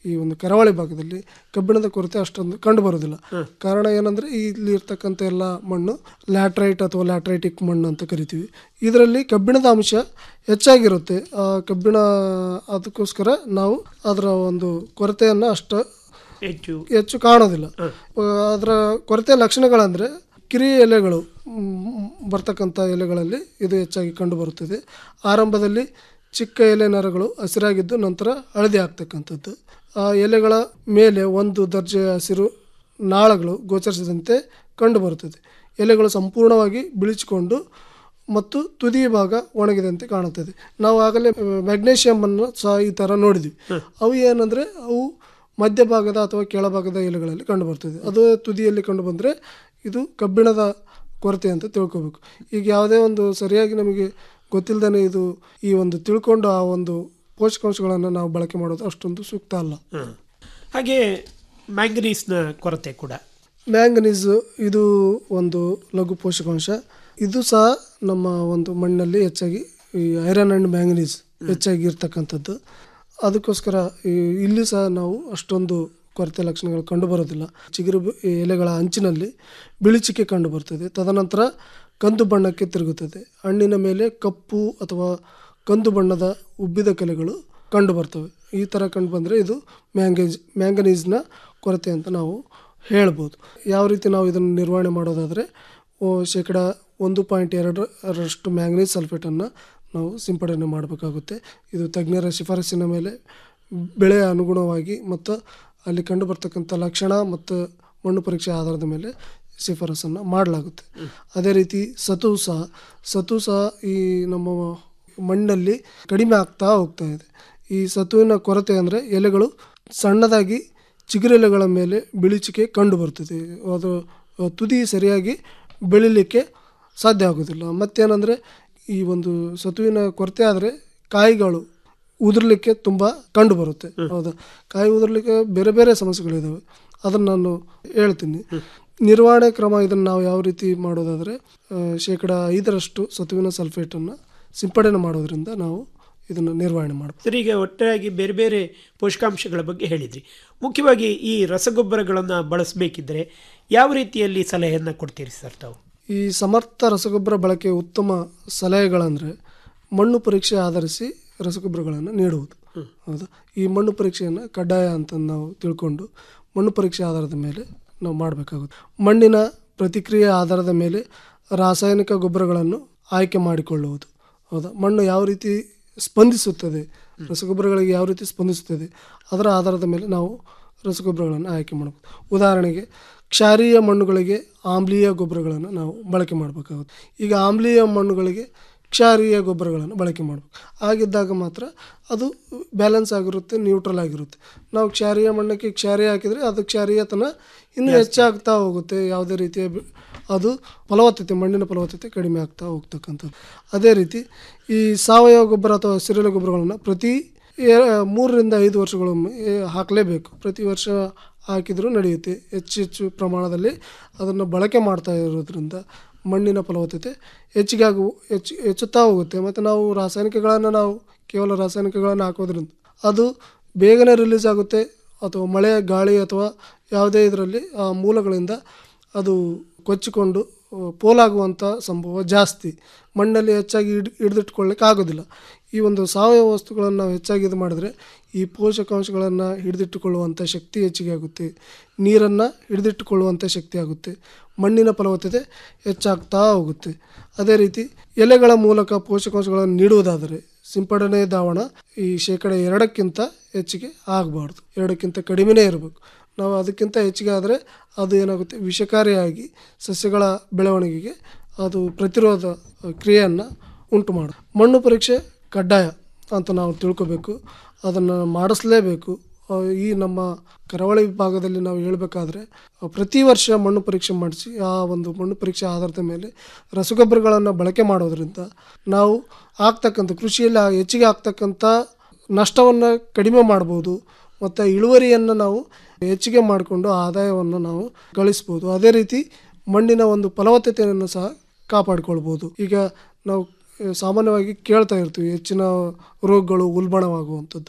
ಈ ಒಂದು ಕರಾವಳಿ ಭಾಗದಲ್ಲಿ ಕಬ್ಬಿಣದ ಕೊರತೆ ಅಷ್ಟೊಂದು ಕಂಡು ಬರೋದಿಲ್ಲ ಕಾರಣ ಏನಂದ್ರೆ ಇಲ್ಲಿ ಇರ್ತಕ್ಕಂಥ ಎಲ್ಲ ಮಣ್ಣು ಲ್ಯಾಟ್ರೈಟ್ ಅಥವಾ ಲ್ಯಾಟ್ರೈಟಿಕ್ ಮಣ್ಣು ಅಂತ ಕರಿತೀವಿ ಇದರಲ್ಲಿ ಕಬ್ಬಿಣದ ಅಂಶ ಹೆಚ್ಚಾಗಿರುತ್ತೆ ಆ ಕಬ್ಬಿಣ ಅದಕ್ಕೋಸ್ಕರ ನಾವು ಅದರ ಒಂದು ಕೊರತೆಯನ್ನು ಅಷ್ಟು ಹೆಚ್ಚು ಹೆಚ್ಚು ಕಾಣೋದಿಲ್ಲ ಅದರ ಕೊರತೆ ಲಕ್ಷಣಗಳಂದ್ರೆ ಕಿರಿ ಎಲೆಗಳು ಮ್, ಬರ್ತಕ್ಕಂಥ ಎಲೆಗಳಲ್ಲಿ ಇದು ಹೆಚ್ಚಾಗಿ ಕಂಡು ಬರುತ್ತದೆ ಆರಂಭದಲ್ಲಿ ಚಿಕ್ಕ ಎಲೆ ನರಗಳು ಹಸಿರಾಗಿದ್ದು ನಂತರ ಹಳದಿ ಆಗ್ತಕ್ಕಂಥದ್ದು ಆ ಎಲೆಗಳ ಮೇಲೆ ಒಂದು ದರ್ಜೆಯ ಹಸಿರು ನಾಳಗಳು ಗೋಚರಿಸಿದಂತೆ ಕಂಡು ಬರುತ್ತದೆ ಎಲೆಗಳು ಸಂಪೂರ್ಣವಾಗಿ ಬಿಳಿಚಿಕೊಂಡು ಮತ್ತು ತುದಿ ಭಾಗ ಒಣಗಿದಂತೆ ಕಾಣುತ್ತದೆ ನಾವು ಆಗಲೇ ಮ್ಯಾಗ್ನೇಷಿಯಂ ಅನ್ನು ಸಹ ಈ ಥರ ನೋಡಿದ್ವಿ ಅವು ಏನಂದರೆ ಅವು ಮಧ್ಯಭಾಗದ ಅಥವಾ ಕೆಳಭಾಗದ ಎಲೆಗಳಲ್ಲಿ ಕಂಡು ಬರ್ತದೆ ಅದು ತುದಿಯಲ್ಲಿ ಕಂಡು ಬಂದರೆ ಇದು ಕಬ್ಬಿಣದ ಕೊರತೆ ಅಂತ ತಿಳ್ಕೊಬೇಕು ಈಗ ಯಾವುದೇ ಒಂದು ಸರಿಯಾಗಿ ನಮಗೆ ಗೊತ್ತಿಲ್ಲದೇ ಇದು ಈ ಒಂದು ತಿಳ್ಕೊಂಡು ಆ ಒಂದು ಪೋಷಕಾಂಶಗಳನ್ನು ನಾವು ಬಳಕೆ ಮಾಡೋದು ಅಷ್ಟೊಂದು ಸೂಕ್ತ ಅಲ್ಲ ಹಾಗೆ ಮ್ಯಾಂಗನೀಸ್ನ ಕೊರತೆ ಕೂಡ ಮ್ಯಾಂಗನೀಸ್ ಇದು ಒಂದು ಲಘು ಪೋಷಕಾಂಶ ಇದು ಸಹ ನಮ್ಮ ಒಂದು ಮಣ್ಣಲ್ಲಿ ಹೆಚ್ಚಾಗಿ ಈ ಐರನ್ ಆ್ಯಂಡ್ ಮ್ಯಾಂಗನೀಸ್ ಹೆಚ್ಚಾಗಿ ಇರ್ತಕ್ಕಂಥದ್ದು ಅದಕ್ಕೋಸ್ಕರ ಈ ಇಲ್ಲಿ ಸಹ ನಾವು ಅಷ್ಟೊಂದು ಕೊರತೆ ಲಕ್ಷಣಗಳು ಕಂಡು ಬರೋದಿಲ್ಲ ಚಿಗುರು ಬ- ಈ ಎಲೆಗಳ ಅಂಚಿನಲ್ಲಿ ಬಿಳಿಚಿಕೆ ಕಂಡು ಬರ್ತದೆ ತದನಂತರ ಕಂದು ಬಣ್ಣಕ್ಕೆ ತಿರುಗುತ್ತದೆ ಹಣ್ಣಿನ ಮೇಲೆ ಕಪ್ಪು ಅಥವಾ ಕಂದು ಬಣ್ಣದ ಉಬ್ಬಿದ ಕಲೆಗಳು ಕಂಡು ಬರ್ತವೆ ಈ ಥರ ಕಂಡು ಬಂದರೆ ಇದು ಮ್ಯಾಂಗೇಜ್ ಮ್ಯಾಂಗನೀಸ್ನ ಕೊರತೆ ಅಂತ ನಾವು ಹೇಳ್ಬೋದು ಯಾವ ರೀತಿ ನಾವು ಇದನ್ನು ನಿರ್ವಹಣೆ ಮಾಡೋದಾದರೆ ಓ, ಶೇಕಡ ಒಂದು ಪಾಯಿಂಟ್ ಎರಡರಷ್ಟು ಮ್ಯಾಂಗನೀಸ್ ಸಲ್ಫೇಟನ್ನು ನಾವು ಸಿಂಪಡಣೆ ಮಾಡಬೇಕಾಗುತ್ತೆ ಇದು ತಜ್ಞರ ಶಿಫಾರಸಿನ ಮೇಲೆ ಬೆಳೆಯ ಅನುಗುಣವಾಗಿ ಮತ್ತು ಅಲ್ಲಿ ಕಂಡು ಬರ್ತಕ್ಕಂಥ ಲಕ್ಷಣ ಮತ್ತು ಮಣ್ಣು ಪರೀಕ್ಷೆ ಆಧಾರದ ಮೇಲೆ ಶಿಫಾರಸನ್ನು ಮಾಡಲಾಗುತ್ತೆ ಅದೇ ರೀತಿ ಸತು ಸಹ ಸತು ಸಹ ಈ ನಮ್ಮ ಮಣ್ಣಲ್ಲಿ ಕಡಿಮೆ ಆಗ್ತಾ ಹೋಗ್ತಾ ಇದೆ ಈ ಸತುವಿನ ಕೊರತೆ ಅಂದರೆ ಎಲೆಗಳು ಸಣ್ಣದಾಗಿ ಚಿಗುರೆಲೆಗಳ ಮೇಲೆ ಬಿಳಿಚಿಕೆ ಕಂಡು ಬರ್ತದೆ ಅದು ಅಹ್, ತುದಿ ಸರಿಯಾಗಿ ಬೆಳಿಲಿಕ್ಕೆ ಸಾಧ್ಯ ಆಗೋದಿಲ್ಲ ಮತ್ತೇನೆಂದರೆ ಈ ಒಂದು ಸತುವಿನ ಕೊರತೆ ಆದರೆ ಕಾಯಿಗಳು ಉದುರ್ಲಿಕ್ಕೆ ತುಂಬ ಕಂಡು ಬರುತ್ತೆ ಹೌದಾ ಕಾಯಿ ಉದುರ್ಲಿಕ್ಕೆ ಬೇರೆ ಬೇರೆ ಸಮಸ್ಯೆಗಳಿದ್ದಾವೆ ಅದನ್ನು ನಾನು ಹೇಳ್ತೀನಿ ನಿರ್ವಹಣೆ ಕ್ರಮ ಇದನ್ನು ನಾವು ಯಾವ ರೀತಿ ಮಾಡೋದಾದರೆ ಆ, ಶೇಕಡ ಐದರಷ್ಟು ಸತುವಿನ ಸಲ್ಫೇಟನ್ನು ಸಿಂಪಡಣೆ ಮಾಡೋದ್ರಿಂದ ನಾವು ಇದನ್ನು ನಿರ್ವಹಣೆ ಮಾಡ್ಬೋದು ಸರ್ ಈಗ ಒಟ್ಟಾಗಿ ಬೇರೆ ಬೇರೆ ಪೋಷಕಾಂಶಗಳ ಬಗ್ಗೆ ಹೇಳಿದ್ರಿ ಮುಖ್ಯವಾಗಿ ಈ ರಸಗೊಬ್ಬರಗಳನ್ನು ಬಳಸಬೇಕಿದ್ರೆ ಯಾವ ರೀತಿಯಲ್ಲಿ ಸಲಹೆಯನ್ನು ಕೊಡ್ತೀರಿ ಸರ್ ತಾವು ಈ ಸಮರ್ಥ ರಸಗೊಬ್ಬರ ಬಳಕೆ ಉತ್ತಮ ಸಲಹೆಗಳಂದರೆ ಮಣ್ಣು ಪರೀಕ್ಷೆ ಆಧರಿಸಿ ರಸಗೊಬ್ಬರಗಳನ್ನು ನೀಡುವುದು ಹೌದಾ ಈ ಮಣ್ಣು ಪರೀಕ್ಷೆಯನ್ನು ಕಡ್ಡಾಯ ಅಂತ ನಾವು ತಿಳ್ಕೊಂಡು ಮಣ್ಣು ಪರೀಕ್ಷೆ ಆಧಾರದ ಮೇಲೆ ನಾವು ಮಾಡಬೇಕಾಗುತ್ತೆ ಮಣ್ಣಿನ ಪ್ರತಿಕ್ರಿಯೆ ಆಧಾರದ ಮೇಲೆ ರಾಸಾಯನಿಕ ಗೊಬ್ಬರಗಳನ್ನು ಆಯ್ಕೆ ಮಾಡಿಕೊಳ್ಳುವುದು ಹೌದಾ ಮಣ್ಣು ಯಾವ ರೀತಿ ಸ್ಪಂದಿಸುತ್ತದೆ ರಸಗೊಬ್ಬರಗಳಿಗೆ ಯಾವ ರೀತಿ ಸ್ಪಂದಿಸುತ್ತದೆ ಅದರ ಆಧಾರದ ಮೇಲೆ ನಾವು ರಸಗೊಬ್ಬರಗಳನ್ನು ಆಯ್ಕೆ ಮಾಡಬೇಕು ಉದಾಹರಣೆಗೆ ಕ್ಷಾರೀಯ ಮಣ್ಣುಗಳಿಗೆ ಆಮ್ಲೀಯ ಗೊಬ್ಬರಗಳನ್ನು ನಾವು ಬಳಕೆ ಮಾಡಬೇಕಾಗುತ್ತೆ ಈಗ ಆಮ್ಲೀಯ ಮಣ್ಣುಗಳಿಗೆ ಕ್ಷಾರೀಯ ಗೊಬ್ಬರಗಳನ್ನು ಬಳಕೆ ಮಾಡಬೇಕು ಆಗಿದ್ದಾಗ ಮಾತ್ರ ಅದು ಬ್ಯಾಲೆನ್ಸ್ ಆಗಿರುತ್ತೆ ನ್ಯೂಟ್ರಲ್ ಆಗಿರುತ್ತೆ ನಾವು ಕ್ಷಾರೀಯ ಮಣ್ಣಕ್ಕೆ ಕ್ಷಾರೀಯ ಹಾಕಿದರೆ ಅದು ಕ್ಷಾರೀಯತನ ಇನ್ನೂ ಹೆಚ್ಚಾಗ್ತಾ ಹೋಗುತ್ತೆ ಯಾವುದೇ ರೀತಿಯ ಬೆ- ಅದು ಫಲವತ್ತತೆ ಮಣ್ಣಿನ ಫಲವತ್ತತೆ ಕಡಿಮೆ ಆಗ್ತಾ ಹೋಗ್ತಕ್ಕಂಥದ್ದು ಅದೇ ರೀತಿ ಈ ಸಾವಯವ ಗೊಬ್ಬರ ಅಥವಾ ಹಸಿರೆಲೆ ಗೊಬ್ಬರಗಳನ್ನು ಪ್ರತಿ ಎ- ಮೂರರಿಂದ ಐದು ವರ್ಷಗಳೊಮ್ಮೆ ಎ, ಹಾಕಲೇಬೇಕು ಪ್ರತಿ ವರ್ಷ ಹಾಕಿದರೂ ನಡೆಯುತ್ತೆ ಹೆಚ್ಚು ಹೆಚ್ಚು ಪ್ರಮಾಣದಲ್ಲಿ ಅದನ್ನು ಬಳಕೆ ಮಾಡ್ತಾ ಇರೋದ್ರಿಂದ ಮಣ್ಣಿನ ಫಲವತ್ತತೆ ಹೆಚ್ಚಿಗೆ ಆಗು ಹೆಚ್ಚು ಹೆಚ್ಚುತ್ತಾ ಹೋಗುತ್ತೆ ಮತ್ತು ನಾವು ರಾಸಾಯನಿಕಗಳನ್ನು ನಾವು ಕೇವಲ ರಾಸಾಯನಿಕಗಳನ್ನು ಹಾಕೋದ್ರಿಂದ ಅದು ಬೇಗನೆ ರಿಲೀಸ್ ಆಗುತ್ತೆ ಅಥವಾ ಮಳೆ ಗಾಳಿ ಅಥವಾ ಯಾವುದೇ ಇದರಲ್ಲಿ ಆ ಮೂಲಗಳಿಂದ ಅದು ಕೊಚ್ಚಿಕೊಂಡು ಆ, ಪೋಲಾಗುವಂಥ ಸಂಭವ ಜಾಸ್ತಿ ಮಣ್ಣಲ್ಲಿ ಹೆಚ್ಚಾಗಿ ಹಿಡ್ ಹಿಡಿದಿಟ್ಕೊಳ್ಳಿಕ್ಕೆ ಆಗೋದಿಲ್ಲ ಈ ಒಂದು ಸಾವಯವ ವಸ್ತುಗಳನ್ನು ನಾವು ಹೆಚ್ಚಾಗಿ ಇದು ಮಾಡಿದ್ರೆ ಈ ಪೋಷಕಾಂಶಗಳನ್ನು ಹಿಡಿದಿಟ್ಟುಕೊಳ್ಳುವಂಥ ಶಕ್ತಿ ಹೆಚ್ಚಿಗೆ ಆಗುತ್ತೆ ನೀರನ್ನು ಹಿಡಿದಿಟ್ಟುಕೊಳ್ಳುವಂಥ ಶಕ್ತಿ ಆಗುತ್ತೆ ಮಣ್ಣಿನ ಫಲವತ್ತತೆ ಹೆಚ್ಚಾಗ್ತಾ ಹೋಗುತ್ತೆ ಅದೇ ರೀತಿ ಎಲೆಗಳ ಮೂಲಕ ಪೋಷಕಾಂಶಗಳನ್ನು ನೀಡುವುದಾದರೆ ಸಿಂಪಡಣೆ ದಾವಣ ಈ ಶೇಕಡ ಎರಡಕ್ಕಿಂತ ಹೆಚ್ಚಿಗೆ ಆಗಬಾರ್ದು ಎರಡಕ್ಕಿಂತ ಕಡಿಮೆನೇ ಇರಬೇಕು ನಾವು ಅದಕ್ಕಿಂತ ಹೆಚ್ಚಿಗೆ ಆದರೆ ಅದು ಏನಾಗುತ್ತೆ ವಿಷಕಾರಿಯಾಗಿ ಸಸ್ಯಗಳ ಬೆಳವಣಿಗೆಗೆ ಅದು ಪ್ರತಿರೋಧ ಕ್ರಿಯೆಯನ್ನು ಉಂಟು ಮಾಡುತ್ತೆ ಮಣ್ಣು ಪರೀಕ್ಷೆ ಕಡ್ಡಾಯ ಅಂತ ನಾವು ತಿಳ್ಕೊಬೇಕು ಅದನ್ನು ಮಾಡಿಸ್ಲೇಬೇಕು ಆ, ಈ ನಮ್ಮ ಕರಾವಳಿ ಭಾಗದಲ್ಲಿ ನಾವು ಹೇಳಬೇಕಾದ್ರೆ ಪ್ರತಿ ವರ್ಷ ಮಣ್ಣು ಪರೀಕ್ಷೆ ಮಾಡಿಸಿ ಆ ಒಂದು ಮಣ್ಣು ಪರೀಕ್ಷೆ ಆಧಾರದ ಮೇಲೆ ರಸಗೊಬ್ಬರಗಳನ್ನು ಬಳಕೆ ಮಾಡೋದ್ರಿಂದ ನಾವು ಆಗ್ತಕ್ಕಂಥ ಕೃಷಿಯಲ್ಲಿ ಆ ಹೆಚ್ಚಿಗೆ ಆಗ್ತಕ್ಕಂಥ ನಷ್ಟವನ್ನು ಕಡಿಮೆ ಮಾಡ್ಬೋದು ಮತ್ತು ಇಳುವರಿಯನ್ನು ನಾವು ಹೆಚ್ಚಿಗೆ ಮಾಡಿಕೊಂಡು ಆದಾಯವನ್ನು ನಾವು ಗಳಿಸ್ಬೋದು ಅದೇ ರೀತಿ ಮಣ್ಣಿನ ಒಂದು ಫಲವತ್ತತೆಯನ್ನು ಸಹ ಕಾಪಾಡಿಕೊಳ್ಬೋದು ಈಗ ನಾವು ಆ, ಸಾಮಾನ್ಯವಾಗಿ ಕೇಳ್ತಾ ಇರ್ತೀವಿ ಹೆಚ್ಚಿನ ರೋಗಗಳು ಉಲ್ಬಣವಾಗುವಂಥದ್ದು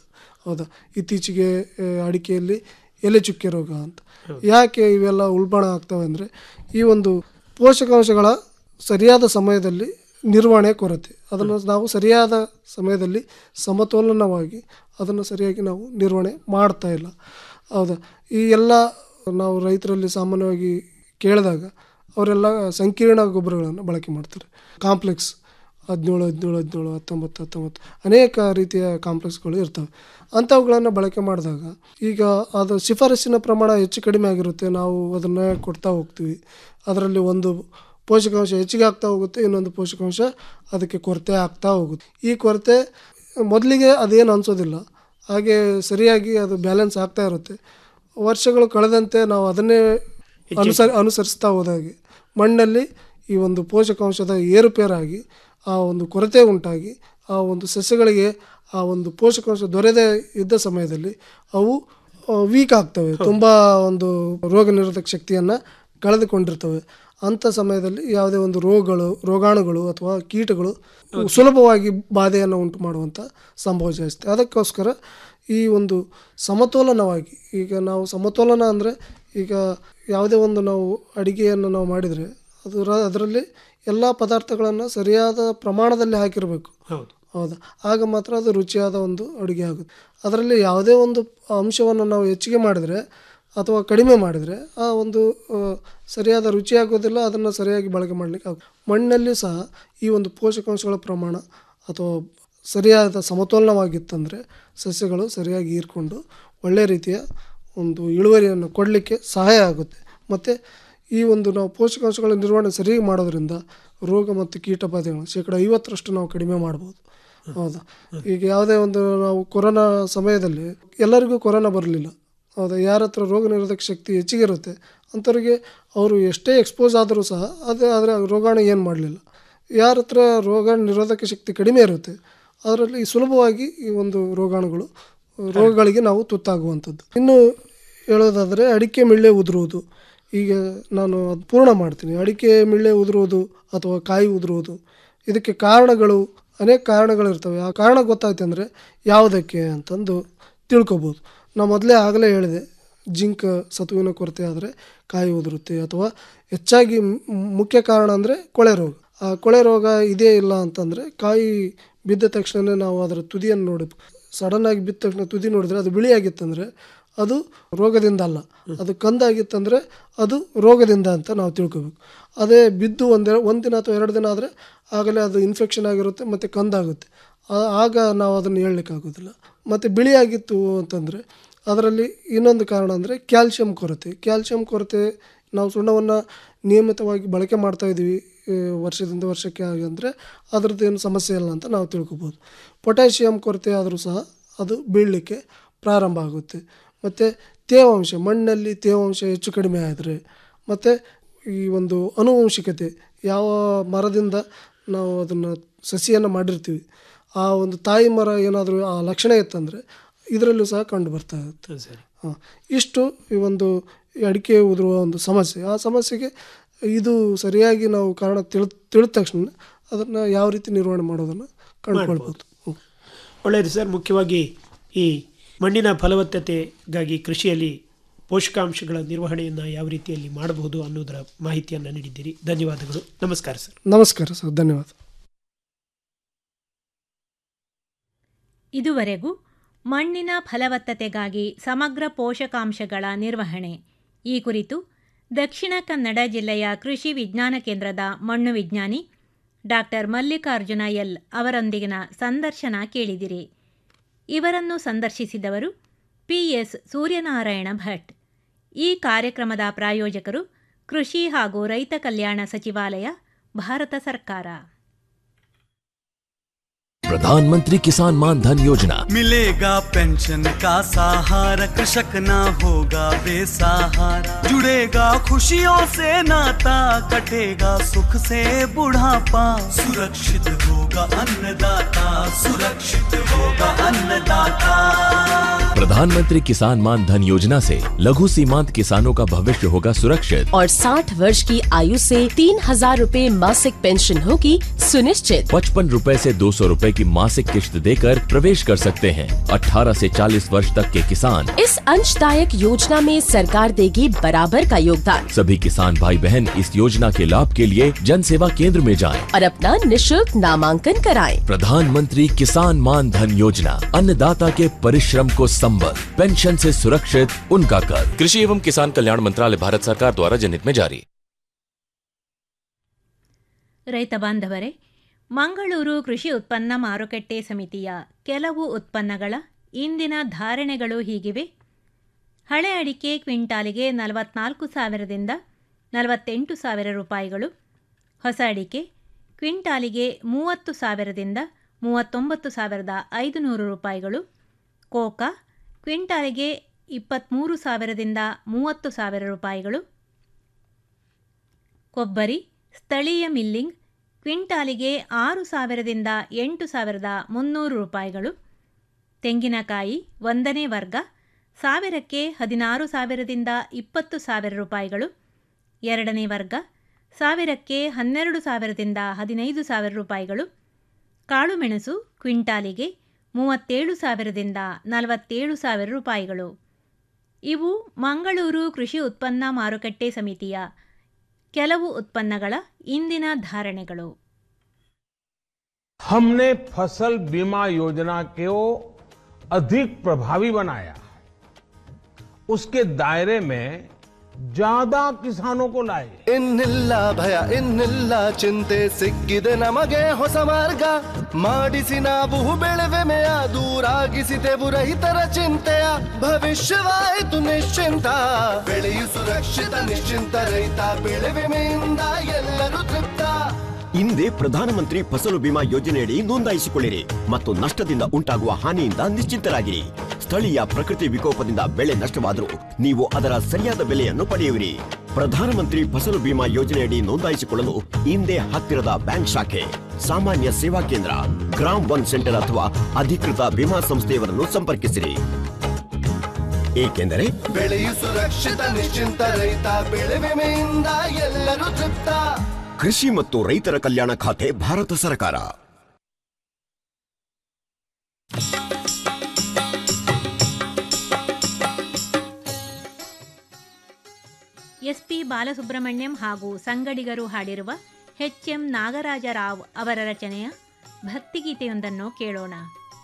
ಹೌದಾ ಇತ್ತೀಚೆಗೆ ಆ, ಅಡಿಕೆಯಲ್ಲಿ ಎಲೆ ಚುಕ್ಕೆ ರೋಗ ಅಂತ ಯಾಕೆ ಇವೆಲ್ಲ ಉಲ್ಬಣ ಆಗ್ತವೆ ಅಂದರೆ ಈ ಒಂದು ಪೋಷಕಾಂಶಗಳ ಸರಿಯಾದ ಸಮಯದಲ್ಲಿ ನಿರ್ವಹಣೆ ಕೊರತೆ ಅದನ್ನು ನಾವು ಸರಿಯಾದ ಸಮಯದಲ್ಲಿ ಸಮತೋಲನವಾಗಿ ಅದನ್ನು ಸರಿಯಾಗಿ ನಾವು ನಿರ್ವಹಣೆ ಮಾಡ್ತಾ ಇಲ್ಲ ಹೌದಾ ಈ ಎಲ್ಲ ನಾವು ರೈತರಲ್ಲಿ ಸಾಮಾನ್ಯವಾಗಿ ಕೇಳಿದಾಗ ಅವರೆಲ್ಲ ಸಂಕೀರ್ಣ ಗೊಬ್ಬರಗಳನ್ನು ಬಳಕೆ ಮಾಡ್ತಾರೆ ಕಾಂಪ್ಲೆಕ್ಸ್ ಹದಿನೇಳು ಹದಿನೇಳು ಹದಿನೇಳು ಹತ್ತೊಂಬತ್ತು ಹತ್ತೊಂಬತ್ತು ಅನೇಕ ರೀತಿಯ ಕಾಂಪ್ಲೆಕ್ಸ್ಗಳು ಇರ್ತವೆ ಅಂಥವುಗಳನ್ನು ಬಳಕೆ ಮಾಡಿದಾಗ ಈಗ ಅದು ಶಿಫಾರಸ್ಸಿನ ಪ್ರಮಾಣ ಹೆಚ್ಚು ಕಡಿಮೆ ಆಗಿರುತ್ತೆ ನಾವು ಅದನ್ನು ಕೊಡ್ತಾ ಹೋಗ್ತೀವಿ ಅದರಲ್ಲಿ ಒಂದು ಪೋಷಕಾಂಶ ಹೆಚ್ಚಿಗೆ ಆಗ್ತಾ ಹೋಗುತ್ತೆ ಇನ್ನೊಂದು ಪೋಷಕಾಂಶ ಅದಕ್ಕೆ ಕೊರತೆ ಆಗ್ತಾ ಹೋಗುತ್ತೆ ಈ ಕೊರತೆ ಮೊದಲಿಗೆ ಅದೇನು ಅನಿಸೋದಿಲ್ಲ ಹಾಗೆ ಸರಿಯಾಗಿ ಅದು ಬ್ಯಾಲೆನ್ಸ್ ಆಗ್ತಾ ಇರುತ್ತೆ ವರ್ಷಗಳು ಕಳೆದಂತೆ ನಾವು ಅದನ್ನೇ ಅನುಸರಿ ಅನುಸರಿಸ್ತಾ ಹೋದಾಗೆ ಮಣ್ಣಲ್ಲಿ ಈ ಒಂದು ಪೋಷಕಾಂಶದ ಏರುಪೇರಾಗಿ ಆ ಒಂದು ಕೊರತೆ ಉಂಟಾಗಿ ಆ ಒಂದು ಸಸ್ಯಗಳಿಗೆ ಆ ಒಂದು ಪೋಷಕಾಂಶ ದೊರೆಯದೇ ಇದ್ದ ಸಮಯದಲ್ಲಿ ಅವು ವೀಕ್ ಆಗ್ತವೆ ತುಂಬ ಒಂದು ರೋಗ ನಿರೋಧಕ ಶಕ್ತಿಯನ್ನು ಕಳೆದುಕೊಂಡಿರ್ತವೆ ಅಂಥ ಸಮಯದಲ್ಲಿ ಯಾವುದೇ ಒಂದು ರೋಗಗಳು ರೋಗಾಣುಗಳು ಅಥವಾ ಕೀಟಗಳು ಸುಲಭವಾಗಿ ಬಾಧೆಯನ್ನು ಉಂಟು ಮಾಡುವಂಥ ಸಂಭವ ಜಾಸ್ತಿ ಅದಕ್ಕೋಸ್ಕರ ಈ ಒಂದು ಸಮತೋಲನವಾಗಿ ಈಗ ನಾವು ಸಮತೋಲನ ಅಂದರೆ ಈಗ ಯಾವುದೇ ಒಂದು ನಾವು ಅಡಿಗೆಯನ್ನು ನಾವು ಮಾಡಿದರೆ ಅದರ ಅದರಲ್ಲಿ ಎಲ್ಲ ಪದಾರ್ಥಗಳನ್ನು ಸರಿಯಾದ ಪ್ರಮಾಣದಲ್ಲಿ ಹಾಕಿರಬೇಕು ಹೌದು ಹೌದಾ ಆಗ ಮಾತ್ರ ಅದು ರುಚಿಯಾದ ಒಂದು ಅಡುಗೆ ಆಗುತ್ತೆ ಅದರಲ್ಲಿ ಯಾವುದೇ ಒಂದು ಅಂಶವನ್ನು ನಾವು ಹೆಚ್ಚಿಗೆ ಮಾಡಿದರೆ ಅಥವಾ ಕಡಿಮೆ ಮಾಡಿದರೆ ಆ ಒಂದು ಆ, ಸರಿಯಾದ ರುಚಿ ಆಗೋದಿಲ್ಲ ಅದನ್ನು ಸರಿಯಾಗಿ ಬಳಕೆ ಮಾಡಲಿಕ್ಕೆ ಆಗ ಮಣ್ಣಲ್ಲಿ ಸಹ ಈ ಒಂದು ಪೋಷಕಾಂಶಗಳ ಪ್ರಮಾಣ ಅಥವಾ ಸರಿಯಾದ ಸಮತೋಲನವಾಗಿತ್ತಂದರೆ ಸಸ್ಯಗಳು ಸರಿಯಾಗಿ ಹೀರ್ಕೊಂಡು ಒಳ್ಳೆಯ ರೀತಿಯ ಒಂದು ಇಳುವರಿಯನ್ನು ಕೊಡಲಿಕ್ಕೆ ಸಹಾಯ ಆಗುತ್ತೆ ಮತ್ತು ಈ ಒಂದು ನಾವು ಪೋಷಕಾಂಶಗಳ ನಿರ್ವಹಣೆ ಸರಿಯಾಗಿ ಮಾಡೋದ್ರಿಂದ ರೋಗ ಮತ್ತು ಕೀಟ ಬಾಧೆಗಳು ಶೇಕಡ ಐವತ್ತರಷ್ಟು ನಾವು ಕಡಿಮೆ ಮಾಡ್ಬೋದು ಹೌದಾ ಈಗ ಯಾವುದೇ ಒಂದು ನಾವು ಕೊರೋನಾ ಸಮಯದಲ್ಲಿ ಎಲ್ಲರಿಗೂ ಕೊರೋನಾ ಬರಲಿಲ್ಲ ಹೌದಾ ಯಾರ ಹತ್ರ ರೋಗ ನಿರೋಧಕ ಶಕ್ತಿ ಹೆಚ್ಚಿಗೆ ಇರುತ್ತೆ ಅಂಥವ್ರಿಗೆ ಅವರು ಎಷ್ಟೇ ಎಕ್ಸ್ಪೋಸ್ ಆದರೂ ಸಹ ಅದು ಆದರೆ ರೋಗಾಣು ಏನು ಮಾಡಲಿಲ್ಲ ಯಾರ ಹತ್ರ ರೋಗ ನಿರೋಧಕ ಶಕ್ತಿ ಕಡಿಮೆ ಇರುತ್ತೆ ಅದರಲ್ಲಿ ಸುಲಭವಾಗಿ ಈ ಒಂದು ರೋಗಾಣುಗಳು ರೋಗಗಳಿಗೆ ನಾವು ತುತ್ತಾಗುವಂಥದ್ದು ಇನ್ನು ಹೇಳೋದಾದರೆ ಅಡಿಕೆ ಮಿಳ್ಳೆ ಉದುರುವುದು ಈಗ ನಾನು ಅದು ಪೂರ್ಣ ಮಾಡ್ತೀನಿ ಅಡಿಕೆ ಮಿಳ್ಳೆ ಉದುರುವುದು ಅಥವಾ ಕಾಯಿ ಉದುರುವುದು ಇದಕ್ಕೆ ಕಾರಣಗಳು ಅನೇಕ ಕಾರಣಗಳಿರ್ತವೆ ಆ ಕಾರಣ ಗೊತ್ತಾಯ್ತು ಅಂದರೆ ಯಾವುದಕ್ಕೆ ಅಂತಂದು ತಿಳ್ಕೊಬೋದು ನಾನು ಮೊದಲೇ ಆಗಲೇ ಹೇಳಿದೆ ಜಿಂಕ್ ಸತುವಿನ ಕೊರತೆ ಆದರೆ ಕಾಯಿ ಉದುರುತ್ತೆ ಅಥವಾ ಹೆಚ್ಚಾಗಿ ಮ್- ಮುಖ್ಯ ಕಾರಣ ಅಂದರೆ ಕೊಳೆ ರೋಗ ಆ ಕೊಳೆ ರೋಗ ಇದೇ ಇಲ್ಲ ಅಂತಂದರೆ ಕಾಯಿ ಬಿದ್ದ ತಕ್ಷಣ ನಾವು ಅದರ ತುದಿಯನ್ನು ನೋಡಿ ಸಡನ್ನಾಗಿ ಬಿದ್ದ ತಕ್ಷಣ ತುದಿ ನೋಡಿದ್ರೆ ಅದು ಬಿಳಿಯಾಗಿತ್ತಂದರೆ ಅದು ರೋಗದಿಂದ ಅಲ್ಲ ಅದು ಕಂದಾಗಿತ್ತಂದರೆ ಅದು ರೋಗದಿಂದ ಅಂತ ನಾವು ತಿಳ್ಕೊಬೇಕು ಅದೇ ಬಿದ್ದು ಒಂದೇ ಒಂದಿನ ಅಥವಾ ಎರಡು ದಿನ ಆದರೆ ಆಗಲೇ ಅದು ಇನ್ಫೆಕ್ಷನ್ ಆಗಿರುತ್ತೆ ಮತ್ತು ಕಂದಾಗುತ್ತೆ ಆ- ಆಗ ನಾವು ಅದನ್ನು ಹೇಳಲಿಕ್ಕಾಗೋದಿಲ್ಲ ಮತ್ತು ಬಿಳಿಯಾಗಿತ್ತು ಅಂತಂದರೆ ಅದರಲ್ಲಿ ಇನ್ನೊಂದು ಕಾರಣ ಅಂದರೆ ಕ್ಯಾಲ್ಶಿಯಂ ಕೊರತೆ ಕ್ಯಾಲ್ಶಿಯಂ ಕೊರತೆ ನಾವು ಸುಣ್ಣವನ್ನು ನಿಯಮಿತವಾಗಿ ಬಳಕೆ ಮಾಡ್ತಾ ಇದ್ದೀವಿ ಆ, ವರ್ಷದಿಂದ ವರ್ಷಕ್ಕೆ ಹಾಗೆ ಅಂದರೆ ಅದರದ್ದು ಏನು ಸಮಸ್ಯೆ ಇಲ್ಲ ಅಂತ ನಾವು ತಿಳ್ಕೊಬೋದು ಪೊಟ್ಯಾಷಿಯಂ ಕೊರತೆ ಆದರೂ ಸಹ ಅದು ಬೀಳಲಿಕ್ಕೆ ಪ್ರಾರಂಭ ಆಗುತ್ತೆ ಮತ್ತು ತೇವಾಂಶ ಮಣ್ಣಲ್ಲಿ ತೇವಾಂಶ ಹೆಚ್ಚು ಕಡಿಮೆ ಆದರೆ ಮತ್ತು ಈ ಒಂದು ಅನುವಂಶಿಕತೆ ಯಾವ ಮರದಿಂದ ನಾವು ಅದನ್ನು ಸಸಿಯನ್ನು ಮಾಡಿರ್ತೀವಿ ಆ ಒಂದು ತಾಯಿ ಮರ ಏನಾದರೂ ಆ ಲಕ್ಷಣ ಇತ್ತಂದರೆ ಇದರಲ್ಲೂ ಸಹ ಕಂಡು ಬರ್ತಾ ಇರುತ್ತೆ ಸರಿ ಹಾಂ ಇಷ್ಟು ಈ ಒಂದು ಈ ಅಡಿಕೆ ಉದುರುವ ಒಂದು ಸಮಸ್ಯೆ ಆ ಸಮಸ್ಯೆಗೆ ಇದು ಸರಿಯಾಗಿ ನಾವು ಕಾರಣ ತಿಳ್ ತಿಳಿದ ತಕ್ಷಣ ಅದನ್ನು ಯಾವ ರೀತಿ ನಿರ್ವಹಣೆ ಮಾಡೋದನ್ನು ಕಂಡುಕೊಳ್ಬೋದು ಹ್ಮ್. ಒಳ್ಳೆಯದು ಸರ್ ಮುಖ್ಯವಾಗಿ ಈ ಮಣ್ಣಿನ ಫಲವತ್ತತೆಗಾಗಿ ಕೃಷಿಯಲ್ಲಿ ಪೋಷಕಾಂಶಗಳ ನಿರ್ವಹಣೆಯನ್ನು ಯಾವ ರೀತಿಯಲ್ಲಿ ಮಾಡಬಹುದು ಅನ್ನೋದರ ಮಾಹಿತಿಯನ್ನು ನೀಡಿದ್ದೀರಿ ಧನ್ಯವಾದಗಳು ನಮಸ್ಕಾರ ಸರ್ ನಮಸ್ಕಾರ ಸರ್ ಧನ್ಯವಾದ ಇದುವರೆಗೂ ಮಣ್ಣಿನ ಫಲವತ್ತತೆಗಾಗಿ ಸಮಗ್ರ ಪೋಷಕಾಂಶಗಳ ನಿರ್ವಹಣೆ ಈ ಕುರಿತು ದಕ್ಷಿಣ ಕನ್ನಡ ಜಿಲ್ಲೆಯ ಕೃಷಿ ವಿಜ್ಞಾನ ಕೇಂದ್ರದ ಮಣ್ಣು ವಿಜ್ಞಾನಿ ಡಾಕ್ಟರ್ ಮಲ್ಲಿಕಾರ್ಜುನ ಎಲ್ ಅವರೊಂದಿಗಿನ ಸಂದರ್ಶನ ಕೇಳಿದಿರಿ ಇವರನ್ನು ಸಂದರ್ಶಿಸಿದವರು ಪಿ ಎಸ್ ಸೂರ್ಯನಾರಾಯಣ ಭಟ್ ಈ ಕಾರ್ಯಕ್ರಮದ ಪ್ರಾಯೋಜಕರು ಕೃಷಿ ಹಾಗೂ ರೈತ ಕಲ್ಯಾಣ ಸಚಿವಾಲಯ ಭಾರತ ಸರ್ಕಾರ प्रधानमंत्री किसान मान धन योजना मिलेगा पेंशन का सहारा कृषक ना होगा बेसहारा जुड़ेगा खुशियों से नाता कटेगा सुख से बुढ़ापा सुरक्षित होगा अन्नदाता सुरक्षित होगा अन्नदाता प्रधानमंत्री किसान मान धन योजना से लघु सीमांत किसानों का भविष्य होगा सुरक्षित और 60 वर्ष की आयु से तीन हजार रूपए मासिक पेंशन होगी सुनिश्चित पचपन रूपए से दो सौ रूपए की मासिक किश्त देकर प्रवेश कर सकते हैं 18 से 40 वर्ष तक के किसान इस अंशदायक योजना में सरकार देगी बराबर का योगदान सभी किसान भाई बहन इस योजना के लाभ के लिए जन सेवा केंद्र में जाएं। और अपना निशुल्क नामांकन कराएं। प्रधानमंत्री किसान मान धन योजना अन्नदाता के परिश्रम को संबल पेंशन से सुरक्षित उनका कर कृषि एवं किसान कल्याण मंत्रालय भारत सरकार द्वारा जनहित में जारी ರೈತ ಬಾಂಧವರೇ ಮಂಗಳೂರು ಕೃಷಿ ಉತ್ಪನ್ನ ಮಾರುಕಟ್ಟೆ ಸಮಿತಿಯ ಕೆಲವು ಉತ್ಪನ್ನಗಳ ಇಂದಿನ ಧಾರಣೆಗಳು ಹೀಗಿವೆ ಹಳೆ ಅಡಿಕೆ ಕ್ವಿಂಟಾಲಿಗೆ ನಲವತ್ನಾಲ್ಕು ಸಾವಿರದಿಂದ ನಲವತ್ತೆಂಟು ಸಾವಿರ ರೂಪಾಯಿಗಳು ಹೊಸ ಅಡಿಕೆ ಕ್ವಿಂಟಾಲಿಗೆ ಮೂವತ್ತು ಸಾವಿರದಿಂದ ಮೂವತ್ತೊಂಬತ್ತು ಸಾವಿರದ ಐದುನೂರು ರೂಪಾಯಿಗಳು ಕೋಕಾ ಕ್ವಿಂಟಾಲಿಗೆ ಇಪ್ಪತ್ತ್ಮೂರು ಸಾವಿರದಿಂದ ಮೂವತ್ತು ಸಾವಿರ ರೂಪಾಯಿಗಳು ಕೊಬ್ಬರಿ ಸ್ಥಳೀಯ ಮಿಲ್ಲಿಂಗ್ ಕ್ವಿಂಟಾಲಿಗೆ ಆರು ಸಾವಿರದಿಂದ ಎಂಟು ಸಾವಿರದ ಮುನ್ನೂರು ರೂಪಾಯಿಗಳು ತೆಂಗಿನಕಾಯಿ ಒಂದನೇ ವರ್ಗ ಸಾವಿರಕ್ಕೆ ಹದಿನಾರು ಸಾವಿರದಿಂದ ಇಪ್ಪತ್ತು ಸಾವಿರ ರೂಪಾಯಿಗಳು ಎರಡನೇ ವರ್ಗ ಸಾವಿರಕ್ಕೆ ಹನ್ನೆರಡು ಸಾವಿರದಿಂದ ಹದಿನೈದು ಸಾವಿರ ರೂಪಾಯಿಗಳು ಕಾಳುಮೆಣಸು ಕ್ವಿಂಟಾಲಿಗೆ ಮೂವತ್ತೇಳು ಸಾವಿರದಿಂದ ನಲವತ್ತೇಳು ಸಾವಿರ ರೂಪಾಯಿಗಳು ಇವು ಮಂಗಳೂರು ಕೃಷಿ ಉತ್ಪನ್ನ ಮಾರುಕಟ್ಟೆ ಸಮಿತಿಯ ಕೆಲವು ಉತ್ಪನ್ನಗಳ ಇಂದಿನ ಧಾರಣೆಗಳು हमने फसल बीमा योजना को अधिक प्रभावी बनाया उसके दायरे में ज्यादा किसानों को लाए ಇನ್ನಿಲ್ಲ ಭಯ ಇನ್ನಿಲ್ಲ ಚಿಂತೆ ಸಿಕ್ಕಿದೆ ನಮಗೆ ಹೊಸ ಮಾರ್ಗ ಮಾಡಿಸಿ ನಾವು ಬೆಳೆವೆಮೆಯ ದೂರಾಗಿಸಿದೆವು ರೈತರ ಚಿಂತೆಯ ಭವಿಷ್ಯವಾಯಿತು ನಿಶ್ಚಿಂತ ಬೆಳೆಯು ಸುರಕ್ಷಿತ ನಿಶ್ಚಿಂತ ರೈತ ಬೆಳೆ ವಿಮೆಯಿಂದ ಎಲ್ಲರೂ ತೃಪ್ತ ಹಿಂದೆ ಪ್ರಧಾನಮಂತ್ರಿ ಫಸಲು ಬಿಮಾ ಯೋಜನೆಯಡಿ ನೋಂದಾಯಿಸಿಕೊಳ್ಳಿರಿ ಮತ್ತು ನಷ್ಟದಿಂದ ಉಂಟಾಗುವ ಹಾನಿಯಿಂದ ನಿಶ್ಚಿಂತರಾಗಿರಿ ಸ್ಥಳೀಯ ಪ್ರಕೃತಿ ವಿಕೋಪದಿಂದ ಬೆಳೆ ನಷ್ಟವಾದರೂ ನೀವು ಅದರ ಸರಿಯಾದ ಬೆಲೆಯನ್ನು ಪಡೆಯುವಿರಿ ಪ್ರಧಾನಮಂತ್ರಿ ಫಸಲು ಬಿಮಾ ಯೋಜನೆಯಡಿ ನೋಂದಾಯಿಸಿಕೊಳ್ಳಲು ಹಿಂದೆ ಹತ್ತಿರದ ಬ್ಯಾಂಕ್ ಶಾಖೆ ಸಾಮಾನ್ಯ ಸೇವಾ ಕೇಂದ್ರ ಗ್ರಾಮ್ ಒನ್ ಸೆಂಟರ್ ಅಥವಾ ಅಧಿಕೃತ ವಿಮಾ ಸಂಸ್ಥೆಯವರನ್ನು ಸಂಪರ್ಕಿಸಿರಿ ಏಕೆಂದರೆ ಬೆಳೆಯು ಸುರಕ್ಷಿತ ನಿಶ್ಚಿಂತ ರೈತ ಬೆಳೆ ವಿಮೆಯಿಂದ ಎಲ್ಲರೂ ತೃಪ್ತ ಕೃಷಿ ಮತ್ತು ರೈತರ ಕಲ್ಯಾಣ ಖಾತೆ ಭಾರತ ಸರ್ಕಾರ ಎಸ್ಪಿ ಬಾಲಸುಬ್ರಹ್ಮಣ್ಯಂ ಹಾಗೂ ಸಂಗಡಿಗರು ಹಾಡಿರುವ ಎಚ್ ಎಂ ನಾಗರಾಜರಾವ್ ಅವರ ರಚನೆಯ ಭಕ್ತಿಗೀತೆಯೊಂದನ್ನು ಕೇಳೋಣ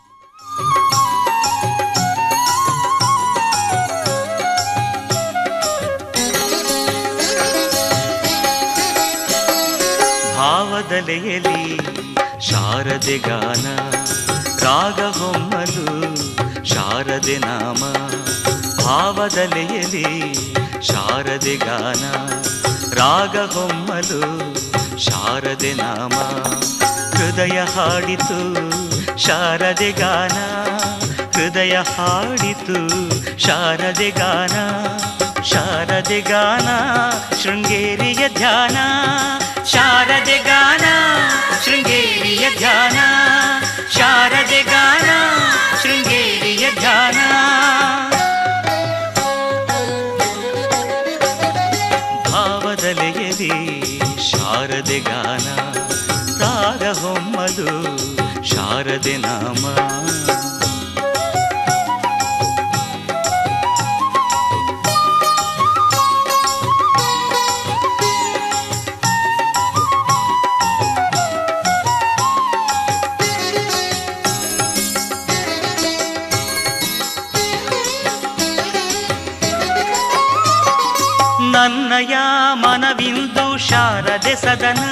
ಭಾವದಲೆಯಲಿ ಶಾರದೆ ಗಾನ ರಾಗ ಹೊಮ್ಮಲು ಶಾರದೆ ನಾಮ ಭಾವದಲೆಯಲಿ ಶಾರದೆ ಗಾನ ರಾಗ ಹೊಮ್ಮಲು ಶಾರದೆ ನಾಮ ಹೃದಯ ಹಾಡಿತು ಶಾರದೆ ಗಾನ ಹೃದಯ ಹಾಡಿತು ಶಾರದೆ ಗಾನ ಶಾರದೆ ಗಾನ ಶೃಂಗೇರಿಯ ಧ್ಯಾನ ಶಾರದೆ ಗಾನ ಶೃಂಗೇರಿಯ ಧ್ಯಾನ ಶಾರದೆ ಗಾನ ಶೃಂಗೇರಿಯ ಧ್ಯಾನ ಭಾವದಲೆಯಲಿ ಶಾರದೆ ಗಾನ ರಾಗ ಹೊಮ್ಮಲು ಶಾರದೆ ನಾಮ ನನ್ನಯ ಮನವಿಂದು ಶಾರದೆ ಸದನ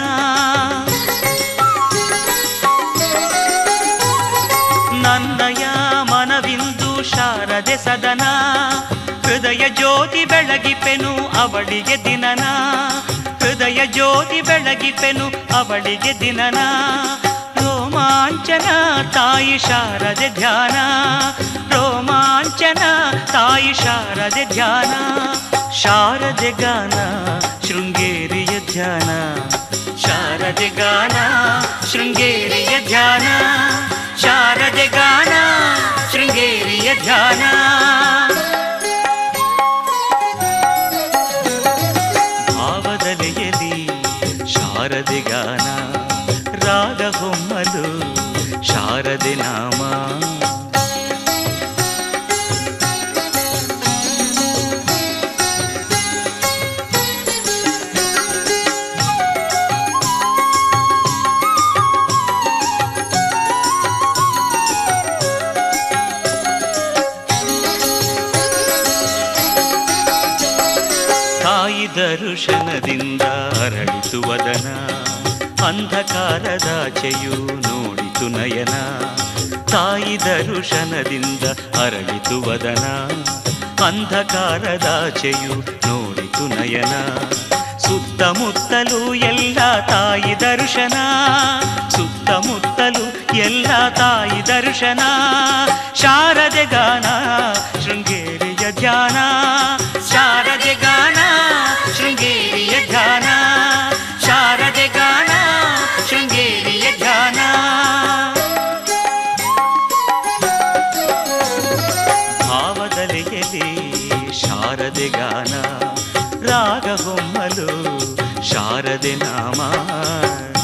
ನನ್ನಯ ಮನವಿಂದು ಶಾರದೆ ಸದನ ಹೃದಯ ಜ್ಯೋತಿ ಬೆಳಗಿಪೆನು ಅವಳಿಗೆ ದಿನನ ಹೃದಯ ಜ್ಯೋತಿ ಬೆಳಗಿಪೆನು ಅವಳಿಗೆ ದಿನನ ರೋಮಾಂಚನ ತಾಯಿ ಶಾರದೆ ಧ್ಯಾನ ರೋಮಾಂಚನ ತಾಯಿ ಶಾರದೆ ಧ್ಯಾನ ಶಾರದೆ ಗಾನ ಶೃಂಗೇರಿಯ ಧ್ಯಾನ ಶಾರದೆ ಗಾನ ಶೃಂಗೇರಿಯ ಧ್ಯಾನ ಶಾರದೆ ಗಾನ ಶೃಂಗೇರಿಯ ಧ್ಯಾನ ಶಾರದೆ ನಾಮ ತಾಯಿ ದರ್ಶನದಿಂದ ಅರಳಿತು ವದನ ಅಂಧಕಾರದಾಚೆಯು ನೋಡಿತು ನಯನ ತಾಯಿ ದರ್ಶನದಿಂದ ಅರಳಿತು ವದನ ಅಂಧಕಾರದಾಚೆಯು ನೋಡಿತು ನಯನ ಸುತ್ತಮುತ್ತಲು ಎಲ್ಲ ತಾಯಿ ದರ್ಶನ ಸುತ್ತಮುತ್ತಲು ಎಲ್ಲ ತಾಯಿ ದರ್ಶನ ಶಾರದೆ ಗಾನ ಶೃಂಗೇರಿಯ ಧ್ಯಾನ ಶಾರದೆ ಗಾನ ಶೃಂಗೇರಿಯ ಧ್ಯಾನ ಶಾರದೆ ಗಾನ ಶೃಂಗೇರಿಯ ಧ್ಯಾನ ಭಾವದಲೆಯಲ್ಲಿ ಶಾರದೆ ಗಾನ ರಾಗ ಹೊಮ್ಮಲು ಶಾರದೆ ನಾಮ